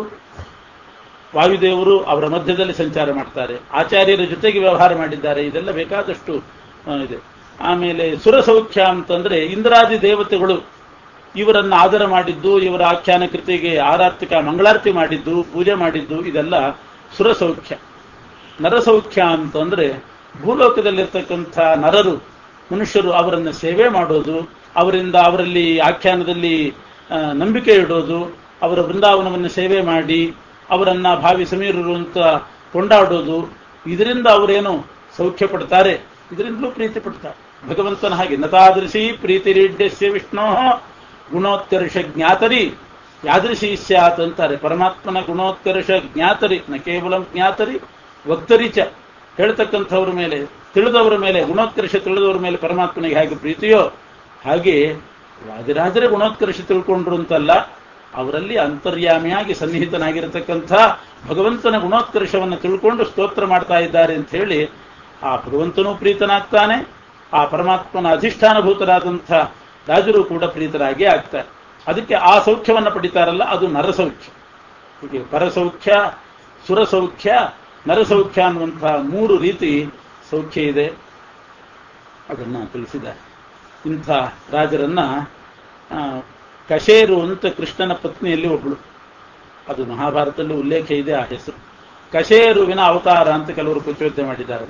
ವಾಯುದೇವರು ಅವರ ಮಧ್ಯದಲ್ಲಿ ಸಂಚಾರ ಮಾಡ್ತಾರೆ ಆಚಾರ್ಯರ ಜೊತೆಗೆ ವ್ಯವಹಾರ ಮಾಡಿದ್ದಾರೆ ಇದೆಲ್ಲ ಬೇಕಾದಷ್ಟು ಆ, ಇದೆ ಆಮೇಲೆ ಸುರಸೌಖ್ಯ ಅಂತಂದ್ರೆ ಇಂದ್ರಾದಿ ದೇವತೆಗಳು ಇವರನ್ನ ಆದರ ಮಾಡಿದ್ದು ಇವರ ಆಖ್ಯಾನ ಕೃತಿಗೆ ಆರಾರ್ಥಿಕ ಮಂಗಳಾರತಿ ಮಾಡಿದ್ದು ಪೂಜೆ ಮಾಡಿದ್ದು ಇದೆಲ್ಲ ಸುರಸೌಖ್ಯ ನರಸೌಖ್ಯ ಅಂತಂದ್ರೆ ಭೂಲೋಕದಲ್ಲಿರ್ತಕ್ಕಂಥ ನರರು ಮನುಷ್ಯರು ಅವರನ್ನ ಸೇವೆ ಮಾಡೋದು ಅವರಿಂದ ಅವರಲ್ಲಿ ಆಖ್ಯಾನದಲ್ಲಿ ಆ, ನಂಬಿಕೆ ಇಡೋದು ಅವರ ವೃಂದಾವನವನ್ನು ಸೇವೆ ಮಾಡಿ ಅವರನ್ನ ಭಾವಿ ಸಮೀರರು ಅಂತ ಕೊಂಡಾಡೋದು ಇದರಿಂದ ಅವರೇನು ಸೌಖ್ಯ ಪಡ್ತಾರೆ ಇದರಿಂದಲೂ ಪ್ರೀತಿ ಪಡ್ತಾರೆ ಭಗವಂತನ ಹಾಗೆ ನತಾದೃಶಿ ಪ್ರೀತಿರೀಡ್ಯಸ್ಯ ವಿಷ್ಣೋ ಗುಣೋತ್ಕರ್ಷ ಜ್ಞಾತರಿ ಯಾದೃಶಿ ಸ್ಯಾತ್ ಅಂತಾರೆ ಪರಮಾತ್ಮನ ಗುಣೋತ್ಕರ್ಷ ಜ್ಞಾತರಿ ನ ಕೇವಲ ಜ್ಞಾತರಿ ವಕ್ತರಿ ಚ ಹೇಳ್ತಕ್ಕಂಥವ್ರ ಮೇಲೆ ತಿಳಿದವರ ಮೇಲೆ ಗುಣೋತ್ಕರ್ಷ ತಿಳಿದವರ ಮೇಲೆ ಪರಮಾತ್ಮನಿಗೆ ಹೇಗೆ ಪ್ರೀತಿಯೋ ಹಾಗೆ ವಾದಿರಾಜರ ಗುಣೋತ್ಕರ್ಷ ತಿಳ್ಕೊಂಡ್ರು ಅಂತಲ್ಲ ಅವರಲ್ಲಿ ಅಂತರ್ಯಾಮಿಯಾಗಿ ಸನ್ನಿಹಿತನಾಗಿರತಕ್ಕಂಥ ಭಗವಂತನ ಗುಣೋತ್ಕರ್ಷವನ್ನು ತಿಳ್ಕೊಂಡು ಸ್ತೋತ್ರ ಮಾಡ್ತಾ ಇದ್ದಾರೆ ಅಂತ ಹೇಳಿ ಆ ಭಗವಂತನೂ ಪ್ರೀತನಾಗ್ತಾನೆ ಆ ಪರಮಾತ್ಮನ ಅಧಿಷ್ಠಾನಭೂತರಾದಂಥ ರಾಜರು ಕೂಡ ಪ್ರೀತರಾಗಿ ಆಗ್ತಾರೆ ಅದಕ್ಕೆ ಆ ಸೌಖ್ಯವನ್ನು ಪಡಿತಾರಲ್ಲ ಅದು ನರಸೌಖ್ಯ ಹೀಗೆ ಪರಸೌಖ್ಯ ಸುರಸೌಖ್ಯ ನರಸೌಖ್ಯ ಅನ್ನುವಂತಹ ಮೂರು ರೀತಿ ಸೌಖ್ಯ ಇದೆ ಅದನ್ನ ತಿಳಿಸಿದ ಇಂಥ ರಾಜರನ್ನ ಆ, ಕಶೇರು ಅಂತ ಕೃಷ್ಣನ ಪತ್ನಿಯಲ್ಲಿ ಒಬ್ಬಳು ಅದು ಮಹಾಭಾರತದಲ್ಲಿ ಉಲ್ಲೇಖ ಇದೆ ಆ ಹೆಸರು ಕಶೇರುವಿನ ಅವತಾರ ಅಂತ ಕೆಲವರು ಕುಚೋದ್ಯ ಮಾಡಿದ್ದಾರೆ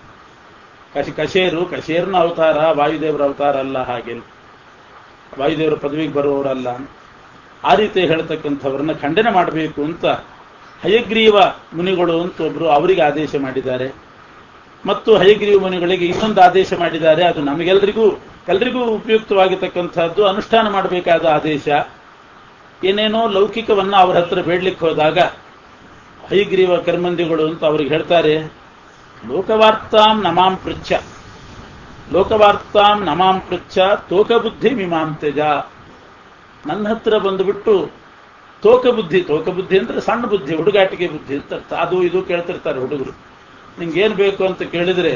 ಕಶ ಕಶೇರು ಕಶೇರುನ ಅವತಾರ ವಾಯುದೇವರ ಅವತಾರ ಅಲ್ಲ ಹಾಗೆ ವಾಯುದೇವರ ಪದವಿಗೆ ಬರುವವರಲ್ಲ ಆ ರೀತಿ ಹೇಳ್ತಕ್ಕಂಥವ್ರನ್ನ ಖಂಡನೆ ಮಾಡಬೇಕು ಅಂತ ಹಯಗ್ರೀವ ಮುನಿಗಳು ಅಂತ ಒಬ್ರು ಅವರಿಗೆ ಆದೇಶ ಮಾಡಿದ್ದಾರೆ ಮತ್ತು ಹಯಗ್ರೀವ ಮುನಿಗಳಿಗೆ ಇನ್ನೊಂದು ಆದೇಶ ಮಾಡಿದ್ದಾರೆ ಅದು ನಮಗೆಲ್ಲರಿಗೂ ಎಲ್ರಿಗೂ ಉಪಯುಕ್ತವಾಗಿರ್ತಕ್ಕಂಥದ್ದು ಅನುಷ್ಠಾನ ಮಾಡಬೇಕಾದ ಆದೇಶ ಏನೇನೋ ಲೌಕಿಕವನ್ನ ಅವರ ಹತ್ರ ಬೇಡ್ಲಿಕ್ಕೆ ಹೋದಾಗ ಹೈಗ್ರೀವ ಕರ್ಮಂದಿಗಳು ಅಂತ ಅವ್ರಿಗೆ ಹೇಳ್ತಾರೆ ಲೋಕವಾರ್ತಾಂ ನಮಾಂ ಪೃಚ್ಛ ಲೋಕವಾರ್ತಾಂ ನಮಾಂ ಪೃಚ್ಛ ತೋಕಬುದ್ಧಿ ಮೀಮಾಂ ತ್ಯಜ ನನ್ನ ಹತ್ರ ಬಂದುಬಿಟ್ಟು ತೋಕಬುದ್ಧಿ ತೋಕಬುದ್ಧಿ ಅಂದ್ರೆ ಸಣ್ಣ ಬುದ್ಧಿ ಹುಡುಗಾಟಿಕೆ ಬುದ್ಧಿ ಅಂತ ಅರ್ಥ. ಅದು ಇದು ಕೇಳ್ತಿರ್ತಾರೆ ಹುಡುಗರು ನಿಂಗೇನ್ ಬೇಕು ಅಂತ ಕೇಳಿದ್ರೆ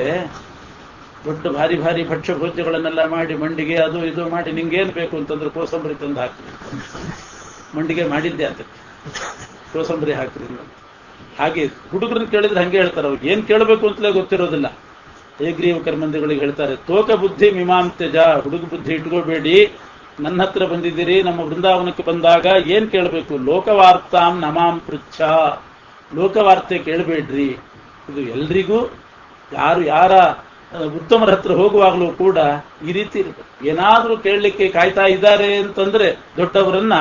ದೊಡ್ಡ ಭಾರಿ ಭಾರಿ ಭಕ್ಷ್ಯ ಭೋಜ್ಯಗಳನ್ನೆಲ್ಲ ಮಾಡಿ ಮಂಡಿಗೆ ಅದು ಇದು ಮಾಡಿ ನಿಂಗೇನ್ ಬೇಕು ಅಂತಂದ್ರೆ ಕೋಸಂಬರಿ ತಂದು ಹಾಕ್ರಿ ಮಂಡಿಗೆ ಮಾಡಿದ್ದೆ ಅಂತ ಕೋಸಂಬರಿ ಹಾಕ್ರಿ ಅಂತ. ಹಾಗೆ ಹುಡುಗರನ್ನ ಕೇಳಿದ್ರೆ ಹಂಗೆ ಹೇಳ್ತಾರೆ ಅವ್ರಿಗೆ ಏನ್ ಕೇಳಬೇಕು ಅಂತಲೇ ಗೊತ್ತಿರೋದಿಲ್ಲ ಹೇಗ್ರೀವ ಕರ್ಮಂದಿಗಳಿಗೆ ಹೇಳ್ತಾರೆ ತೋಕ ಬುದ್ಧಿ ಮೀಮಾಂತ್ಯಜ ಹುಡುಗ ಬುದ್ಧಿ ಇಟ್ಕೋಬೇಡಿ ನನ್ನ ಹತ್ರ ಬಂದಿದ್ದೀರಿ ನಮ್ಮ ವೃಂದಾವನಕ್ಕೆ ಬಂದಾಗ ಏನ್ ಕೇಳಬೇಕು ಲೋಕವಾರ್ತಾಂ ನಮಾಂ ಪೃಚ್ಛ ಲೋಕವಾರ್ತೆ ಕೇಳಬೇಡ್ರಿ ಇದು ಎಲ್ರಿಗೂ ಯಾರು ಯಾರ ಆ, ಉತ್ತಮರ ಹತ್ರ ಹೋಗುವಾಗಲೂ ಕೂಡ ಈ ರೀತಿ ಇರುತ್ತೆ ಏನಾದ್ರೂ ಕೇಳಲಿಕ್ಕೆ ಕಾಯ್ತಾ ಇದ್ದಾರೆ ಅಂತಂದ್ರೆ ದೊಡ್ಡವರನ್ನ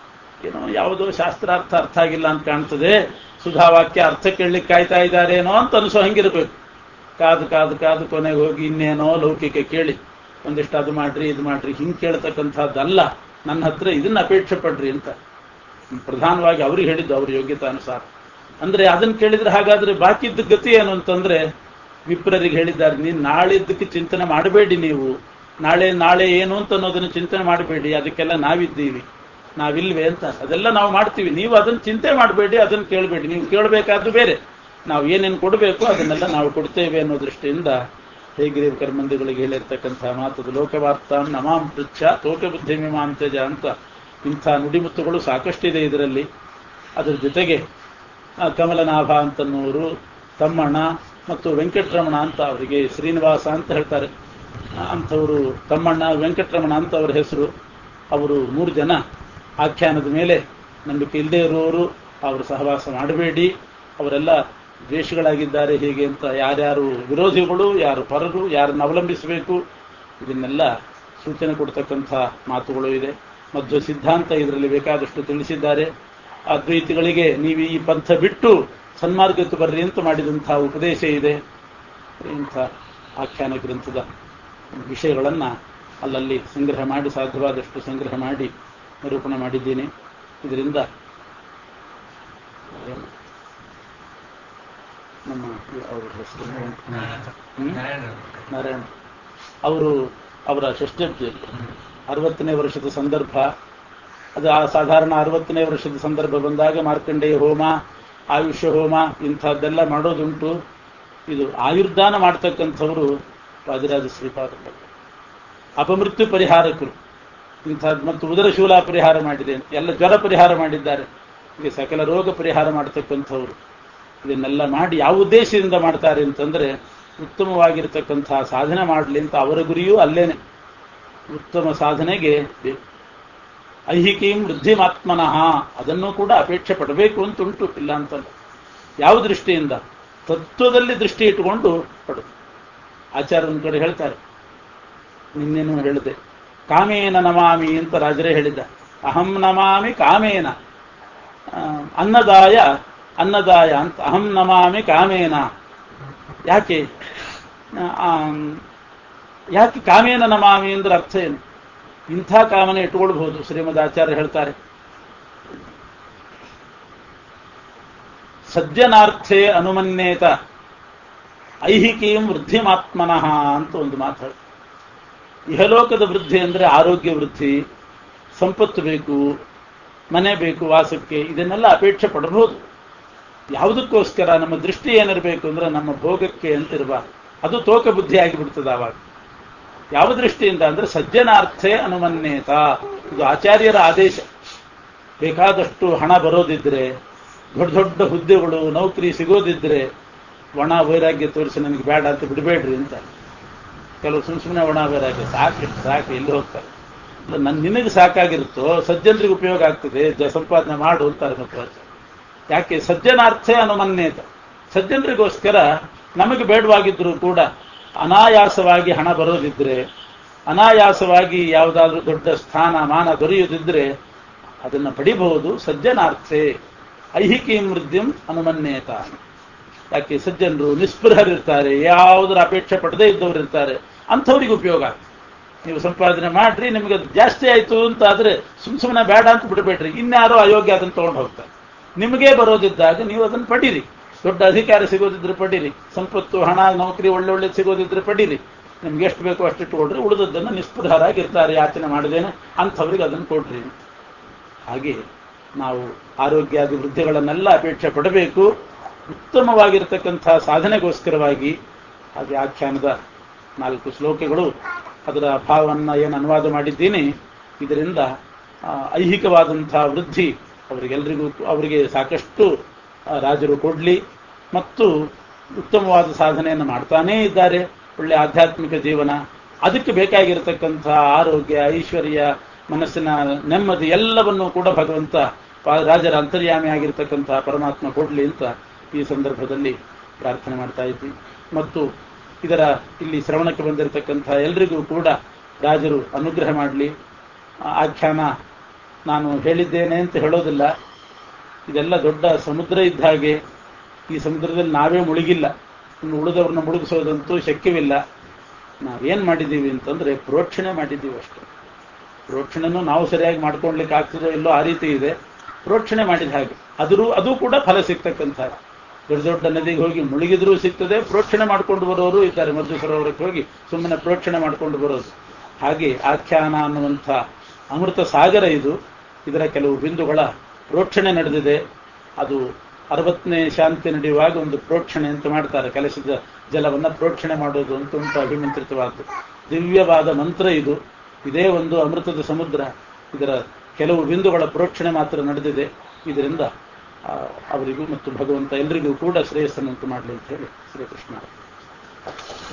ಏನೋ ಯಾವುದೋ ಶಾಸ್ತ್ರಾರ್ಥ ಅರ್ಥ ಆಗಿಲ್ಲ ಅಂತ ಕಾಣ್ತದೆ ಸುಧಾವಾಕ್ಯ ಅರ್ಥ ಕೇಳಲಿಕ್ಕೆ ಕಾಯ್ತಾ ಇದ್ದಾರೇನೋ ಅಂತ ಅನಿಸೋ ಹಂಗಿರ್ಬೇಕು ಕಾದು ಕಾದು ಕಾದು ಕೊನೆಗೆ ಹೋಗಿ ಇನ್ನೇನೋ ಲೌಕಿಕ ಕೇಳಿ ಒಂದಿಷ್ಟು ಅದು ಮಾಡ್ರಿ ಇದು ಮಾಡ್ರಿ ಹಿಂಗ್ ಕೇಳ್ತಕ್ಕಂಥದ್ದಲ್ಲ ನನ್ನ ಹತ್ರ ಇದನ್ನ ಅಪೇಕ್ಷೆ ಪಡ್ರಿ ಅಂತ ಪ್ರಧಾನವಾಗಿ ಅವ್ರಿಗೆ ಹೇಳಿದ್ದು ಅವ್ರ ಯೋಗ್ಯತಾನುಸಾರ ಅಂದ್ರೆ ಅದನ್ನ ಕೇಳಿದ್ರೆ ಹಾಗಾದ್ರೆ ಬಾಕಿದ್ದ ಗತಿ ಏನು ಅಂತಂದ್ರೆ ವಿಪ್ರರಿಗೆ ಹೇಳಿದ್ದಾರೆ ನೀನು ನಾಳಿದ್ದಕ್ಕೆ ಚಿಂತನೆ ಮಾಡಬೇಡಿ ನೀವು ನಾಳೆ ನಾಳೆ ಏನು ಅಂತ ಅನ್ನೋದನ್ನ ಚಿಂತನೆ ಮಾಡಬೇಡಿ ಅದಕ್ಕೆಲ್ಲ ನಾವಿದ್ದೀವಿ ನಾವಿಲ್ವೇ ಅಂತ ಅದೆಲ್ಲ ನಾವು ಮಾಡ್ತೀವಿ ನೀವು ಅದನ್ನ ಚಿಂತೆ ಮಾಡಬೇಡಿ ಅದನ್ನ ಕೇಳಬೇಡಿ ನೀವು ಕೇಳಬೇಕಾದ್ದು ಬೇರೆ ನಾವು ಏನೇನು ಕೊಡಬೇಕು ಅದನ್ನೆಲ್ಲ ನಾವು ಕೊಡ್ತೇವೆ ಅನ್ನೋ ದೃಷ್ಟಿಯಿಂದ ಹೇಗಿರಿ ಕರ್ಮಂದಿಗಳಿಗೆ ಹೇಳಿರ್ತಕ್ಕಂಥ ಮಾತದು ಲೋಕವಾರ್ತಾಂ ನಮಾಂ ಪೃಚ್ಛ ತೋಕ ಬುದ್ಧಿ ಮೀಮಾಂತಜ ಅಂತ ಇಂಥ ನುಡಿಮುತ್ತುಗಳು ಸಾಕಷ್ಟಿದೆ ಇದರಲ್ಲಿ ಅದರ ಜೊತೆಗೆ ಆ, ಕಮಲನಾಭ ಅಂತನ್ನೋರು ತಮ್ಮಣ್ಣ ಮತ್ತು ವೆಂಕಟರಮಣ ಅಂತ ಅವರಿಗೆ ಶ್ರೀನಿವಾಸ ಅಂತ ಹೇಳ್ತಾರೆ ಆ, ಅಂಥವರು ತಮ್ಮಣ್ಣ ವೆಂಕಟರಮಣ ಅಂತ ಅವರ ಹೆಸರು ಅವರು ಮೂರು ಜನ ಆಖ್ಯಾನದ ಮೇಲೆ ನಂಬಿಕೆ ಇಲ್ಲದೆ ಇರುವವರು ಅವರು ಸಹವಾಸ ಮಾಡಬೇಡಿ ಅವರೆಲ್ಲ ದ್ವೇಷಗಳಾಗಿದ್ದಾರೆ ಹೀಗೆ ಅಂತ ಯಾರ್ಯಾರು ವಿರೋಧಿಗಳು ಯಾರು ಪರರು ಯಾರನ್ನು ಅವಲಂಬಿಸಬೇಕು ಇದನ್ನೆಲ್ಲ ಸೂಚನೆ ಕೊಡ್ತಕ್ಕಂಥ ಮಾತುಗಳು ಇದೆ ಮಧ್ವ ಸಿದ್ಧಾಂತ ಇದರಲ್ಲಿ ಬೇಕಾದಷ್ಟು ತಿಳಿಸಿದ್ದಾರೆ ಅದ್ವೈತಿಗಳಿಗೆ ನೀವು ಈ ಪಂಥ ಬಿಟ್ಟು ಸನ್ಮಾರ್ಗಕ್ಕೆ ಬರ್ರಿ ಅಂತ ಮಾಡಿದಂತಹ ಉಪದೇಶ ಇದೆ ಇಂಥ ಆಖ್ಯಾನ ಗ್ರಂಥದ ವಿಷಯಗಳನ್ನ ಅಲ್ಲಲ್ಲಿ ಸಂಗ್ರಹ ಮಾಡಿ ಸಾಧ್ಯವಾದಷ್ಟು ಸಂಗ್ರಹ ಮಾಡಿ ನಿರೂಪಣೆ ಮಾಡಿದ್ದೀನಿ ಇದರಿಂದ ನಮ್ಮ ಅವರ ಹೆಸರು ಹ್ಮ್? ನಾರಾಯಣ ಅವರು ಅವರ ಷಷ್ಠಬ್ದಿಯಲ್ಲಿ ಅರವತ್ತನೇ ವರ್ಷದ ಸಂದರ್ಭ ಅದು ಆ ಸಾಧಾರಣ ಅರವತ್ತನೇ ವರ್ಷದ ಸಂದರ್ಭ ಬಂದಾಗ ಮಾರ್ಕಂಡೇಯ ಹೋಮ ಆಯುಷ್ಯ ಹೋಮ ಇಂಥದ್ದೆಲ್ಲ ಮಾಡೋದುಂಟು ಇದು ಆಯುರ್ದಾನ ಮಾಡ್ತಕ್ಕಂಥವರು ವಾದಿರಾಜ ಶ್ರೀಪಾದ ಅಪಮೃತ್ಯು ಪರಿಹಾರಕರು ಇಂಥದ್ದು ಮತ್ತು ಉದರ ಶೂಲ ಪರಿಹಾರ ಮಾಡಿದೆ ಎಲ್ಲ ಜ್ವರ ಪರಿಹಾರ ಮಾಡಿದ್ದಾರೆ ಹೀಗೆ ಸಕಲ ರೋಗ ಪರಿಹಾರ ಮಾಡತಕ್ಕಂಥವ್ರು ಇದನ್ನೆಲ್ಲ ಮಾಡಿ ಯಾವ ಉದ್ದೇಶದಿಂದ ಮಾಡ್ತಾರೆ ಅಂತಂದ್ರೆ ಉತ್ತಮವಾಗಿರ್ತಕ್ಕಂತಹ ಸಾಧನೆ ಮಾಡಲಿ ಅಂತ ಅವರ ಗುರಿಯೂ ಅಲ್ಲೇನೆ ಉತ್ತಮ ಸಾಧನೆಗೆ ಬೇಕು ಐಹಿಕೀಂ ವೃದ್ಧಿಮಾತ್ಮನಃ ಅದನ್ನು ಕೂಡ ಅಪೇಕ್ಷೆ ಪಡಬೇಕು ಅಂತ ಉಂಟು ಇಲ್ಲ ಅಂತಲ್ಲ ಯಾವ ದೃಷ್ಟಿಯಿಂದ ತತ್ವದಲ್ಲಿ ದೃಷ್ಟಿ ಇಟ್ಟುಕೊಂಡು ಪಡುದು ಆಚಾರ್ಯ ಒಂದು ಕಡೆ ಹೇಳ್ತಾರೆ ನಿನ್ನೇನು ಹೇಳಿದೆ ಕಾಮೇನ ನಮಾಮಿ ಅಂತ ರಾಜರೇ ಹೇಳಿದ್ದ ಅಹಂ ನಮಾಮಿ ಕಾಮೇನ ಆ, ಅನ್ನದಾಯ ಅನ್ನದಾಯ ಅಂತ ಅಹಂ ನಮಾಮಿ ಕಾಮೇನ ಯಾಕೆ ಆ, ಯಾಕೆ ಕಾಮೇನ ನಮಾಮಿ ಅಂದ್ರೆ ಅರ್ಥ ಏನು ಇಂಥ ಕಾಮನೆ ಇಟ್ಕೊಳ್ಬಹುದು ಶ್ರೀಮದ್ ಆಚಾರ್ಯ ಹೇಳ್ತಾರೆ ಸಜ್ಜನಾರ್ಥೇ ಅನುಮನ್ಯೇತ ಐಹಿಕೀಂ ವೃದ್ಧಿಮಾತ್ಮನಃ ಅಂತ ಒಂದು ಮಾತು ಇಹಲೋಕದ ವೃದ್ಧಿ ಅಂದ್ರೆ ಆರೋಗ್ಯ ವೃದ್ಧಿ ಸಂಪತ್ತು ಬೇಕು ಮನೆ ಬೇಕು ವಾಸಕ್ಕೆ ಇದನ್ನೆಲ್ಲ ಅಪೇಕ್ಷೆ ಪಡಬಹುದು ಯಾವುದಕ್ಕೋಸ್ಕರ ನಮ್ಮ ದೃಷ್ಟಿ ಏನಿರಬೇಕು ಅಂದ್ರೆ ನಮ್ಮ ಭೋಗಕ್ಕೆ ಅಂತಿರಬಾರ್ದು ಅದು ತೋಕ ಬುದ್ಧಿ ಆಗಿಬಿಡ್ತದೆ ಆವಾಗ ಯಾವ ದೃಷ್ಟಿಯಿಂದ ಅಂದ್ರೆ ಸಜ್ಜನಾರ್ಥೇ ಅನುಮನ್ಯೇತ ಇದು ಆಚಾರ್ಯರ ಆದೇಶ ಬೇಕಾದಷ್ಟು ಹಣ ಬರೋದಿದ್ರೆ ದೊಡ್ಡ ದೊಡ್ಡ ಹುದ್ದೆಗಳು ನೌಕರಿ ಸಿಗೋದಿದ್ರೆ ಒಣ ವೈರಾಗ್ಯ ತೋರಿಸಿ ನನಗೆ ಬೇಡ ಅಂತ ಬಿಡಬೇಡ್ರಿ ಅಂತ ಕೆಲವು ಸುಮ್ ಸುಮ್ಮನೆ ಒಣ ವೈರಾಗ್ಯ ಸಾಕು ಸಾಕು ಎಲ್ಲಿ ಹೋಗ್ತಾರೆ ಇಲ್ಲ ನನ್ ನಿನಗೆ ಸಾಕಾಗಿರುತ್ತೋ ಸಜ್ಜನರಿಗೆ ಉಪಯೋಗ ಆಗ್ತದೆ ಜ ಸಂಪಾದನೆ ಮಾಡು ಅಂತಾರೆ ಮಧ್ವಾಚಾರ್ಯ ಯಾಕೆ ಸಜ್ಜನಾರ್ಥೆ ಅನುಮನ್ಯೇತ ಸಜ್ಜನರಿಗೋಸ್ಕರ ನಮಗೆ ಬೇಡವಾಗಿದ್ರು ಕೂಡ ಅನಾಯಾಸವಾಗಿ ಹಣ ಬರೋದಿದ್ರೆ ಅನಾಯಾಸವಾಗಿ ಯಾವುದಾದ್ರೂ ದೊಡ್ಡ ಸ್ಥಾನ ಮಾನ ದೊರೆಯುವುದಿದ್ರೆ ಅದನ್ನು ಪಡಿಬಹುದು ಸಜ್ಜನಾರ್ಥೆ ಐಹಿಕಿ ಮೃದ್ಯಂ ಅನುಮನ್ಯೇತ ಯಾಕೆ ಸಜ್ಜನರು ನಿಸ್ಪೃಹರಿರ್ತಾರೆ ಯಾವುದರ ಅಪೇಕ್ಷೆ ಪಡದೇ ಇದ್ದವರು ಇರ್ತಾರೆ ಅಂಥವ್ರಿಗೆ ಉಪಯೋಗ ಆಗ್ತದೆ ನೀವು ಸಂಪಾದನೆ ಮಾಡ್ರಿ ನಿಮಗೆ ಅದು ಜಾಸ್ತಿ ಆಯ್ತು ಅಂತ ಆದ್ರೆ ಸುಮ್ ಸುಮ್ಮನೆ ಬೇಡ ಅಂತ ಬಿಡಬೇಡ್ರಿ ಇನ್ಯಾರೋ ಅಯೋಗ್ಯ ಅದನ್ನು ತಗೊಂಡು ಹೋಗ್ತಾರೆ ನಿಮಗೇ ಬರೋದಿದ್ದಾಗ ನೀವು ಅದನ್ನು ಪಡೀರಿ ದೊಡ್ಡ ಅಧಿಕಾರ ಸಿಗೋದಿದ್ರೆ ಪಡೀರಿ ಸಂಪತ್ತು ಹಣ ನೌಕರಿ ಒಳ್ಳೆ ಒಳ್ಳೆ ಸಿಗೋದಿದ್ರೆ ಪಡೀರಿ ನಿಮ್ಗೆ ಎಷ್ಟು ಬೇಕೋ ಅಷ್ಟು ಇಟ್ಕೊಳ್ರಿ ಉಳಿದದ್ದನ್ನು ನಿಸ್ಪೃಹರಾಗಿರ್ತಾರೆ ಯಾಚನೆ ಮಾಡದೇನೆ ಅಂಥವ್ರಿಗೆ ಅದನ್ನು ಕೊಡ್ರಿ ಹಾಗೆ ನಾವು ಆರೋಗ್ಯಾದಿ ವೃದ್ಧಿಗಳನ್ನೆಲ್ಲ ಅಪೇಕ್ಷೆ ಪಡಬೇಕು ಉತ್ತಮವಾಗಿರ್ತಕ್ಕಂಥ ಸಾಧನೆಗೋಸ್ಕರವಾಗಿ ಹಾಗೆ ಆಖ್ಯಾನದ ನಾಲ್ಕು ಶ್ಲೋಕಗಳು ಅದರ ಭಾವವನ್ನು ಏನು ಅನುವಾದ ಮಾಡಿದ್ದೀನಿ ಇದರಿಂದ ಆ, ಐಹಿಕವಾದಂಥ ವೃದ್ಧಿ ಅವರಿಗೆಲ್ಲರಿಗೂ ಅವರಿಗೆ ಸಾಕಷ್ಟು ಆ, ರಾಜರು ಕೊಡಲಿ ಮತ್ತು ಉತ್ತಮವಾದ ಸಾಧನೆಯನ್ನು ಮಾಡ್ತಾನೇ ಇದ್ದಾರೆ ಒಳ್ಳೆ ಆಧ್ಯಾತ್ಮಿಕ ಜೀವನ ಅದಕ್ಕೆ ಬೇಕಾಗಿರತಕ್ಕಂಥ ಆರೋಗ್ಯ ಐಶ್ವರ್ಯ ಮನಸ್ಸಿನ ನೆಮ್ಮದಿ ಎಲ್ಲವನ್ನೂ ಕೂಡ ಭಗವಂತ ಪಾ- ರಾಜರ ಅಂತರ್ಯಾಮಿ ಆಗಿರ್ತಕ್ಕಂಥ ಪರಮಾತ್ಮ ಕೊಡಲಿ ಅಂತ ಈ ಸಂದರ್ಭದಲ್ಲಿ ಪ್ರಾರ್ಥನೆ ಮಾಡ್ತಾ ಇದ್ವಿ ಮತ್ತು ಇದರ ಇಲ್ಲಿ ಶ್ರವಣಕ್ಕೆ ಬಂದಿರತಕ್ಕಂಥ ಎಲ್ರಿಗೂ ಕೂಡ ರಾಜರು ಅನುಗ್ರಹ ಮಾಡಲಿ ಆಖ್ಯಾನ ನಾನು ಹೇಳಿದ್ದೇನೆ ಅಂತ ಹೇಳೋದಿಲ್ಲ ಇದೆಲ್ಲ ದೊಡ್ಡ ಸಮುದ್ರ ಇದ್ದ ಹಾಗೆ ಈ ಸಮುದ್ರದಲ್ಲಿ ನಾವೇ ಮುಳುಗಿಲ್ಲ ಇನ್ನು ಉಳಿದವ್ರನ್ನ ಮುಳುಗಿಸೋದಂತೂ ಶಕ್ಯವಿಲ್ಲ ನಾವೇನ್ ಮಾಡಿದ್ದೀವಿ ಅಂತಂದ್ರೆ ಪ್ರೋಕ್ಷಣೆ ಮಾಡಿದ್ದೀವಿ ಅಷ್ಟೇ ಪ್ರೋಕ್ಷಣೆನೂ ನಾವು ಸರಿಯಾಗಿ ಮಾಡ್ಕೊಳ್ಲಿಕ್ಕೆ ಆಗ್ತದೋ ಇಲ್ಲೋ ಆ ರೀತಿ ಇದೆ ಪ್ರೋಕ್ಷಣೆ ಮಾಡಿದ ಹಾಗೆ ಅದರೂ ಅದು ಕೂಡ ಫಲ ಸಿಗ್ತಕ್ಕಂಥ ದೊಡ್ಡ ದೊಡ್ಡ ನದಿಗೆ ಹೋಗಿ ಮುಳುಗಿದ್ರೂ ಸಿಗ್ತದೆ ಪ್ರೋಕ್ಷಣೆ ಮಾಡ್ಕೊಂಡು ಬರೋರು ಇದ್ದಾರೆ ಮಧ್ಯ ಸರೋವರಕ್ಕೆ ಹೋಗಿ ಸುಮ್ಮನೆ ಪ್ರೋಕ್ಷಣೆ ಮಾಡ್ಕೊಂಡು ಬರೋದು ಹಾಗೆ ಆಖ್ಯಾನ ಅನ್ನುವಂಥ ಅಮೃತ ಸಾಗರ ಇದು ಇದರ ಕೆಲವು ಬಿಂದುಗಳ ಪ್ರೋಕ್ಷಣೆ ನಡೆದಿದೆ ಅದು ಅರವತ್ತನೇ ಶಾಂತಿ ನಡೆಯುವಾಗ ಒಂದು ಪ್ರೋಕ್ಷಣೆ ಅಂತ ಮಾಡ್ತಾರೆ ಕಲಶದ ಜಲವನ್ನ ಪ್ರೋಕ್ಷಣೆ ಮಾಡೋದು ಅಂತ ಉಂಟು ಅಭಿಮಂತ್ರಿತವಾದ್ದು ದಿವ್ಯವಾದ ಮಂತ್ರ ಇದು ಇದೇ ಒಂದು ಅಮೃತದ ಸಮುದ್ರ ಇದರ ಕೆಲವು ಬಿಂದುಗಳ ಪ್ರೋಕ್ಷಣೆ ಮಾತ್ರ ನಡೆದಿದೆ ಇದರಿಂದ ಆ, ಅವರಿಗೂ ಮತ್ತು ಭಗವಂತ ಎಲ್ರಿಗೂ ಕೂಡ ಶ್ರೇಯಸ್ಸನ್ನುಂಟು ಮಾಡಲಿ ಅಂತ ಹೇಳಿ ಶ್ರೀಕೃಷ್ಣ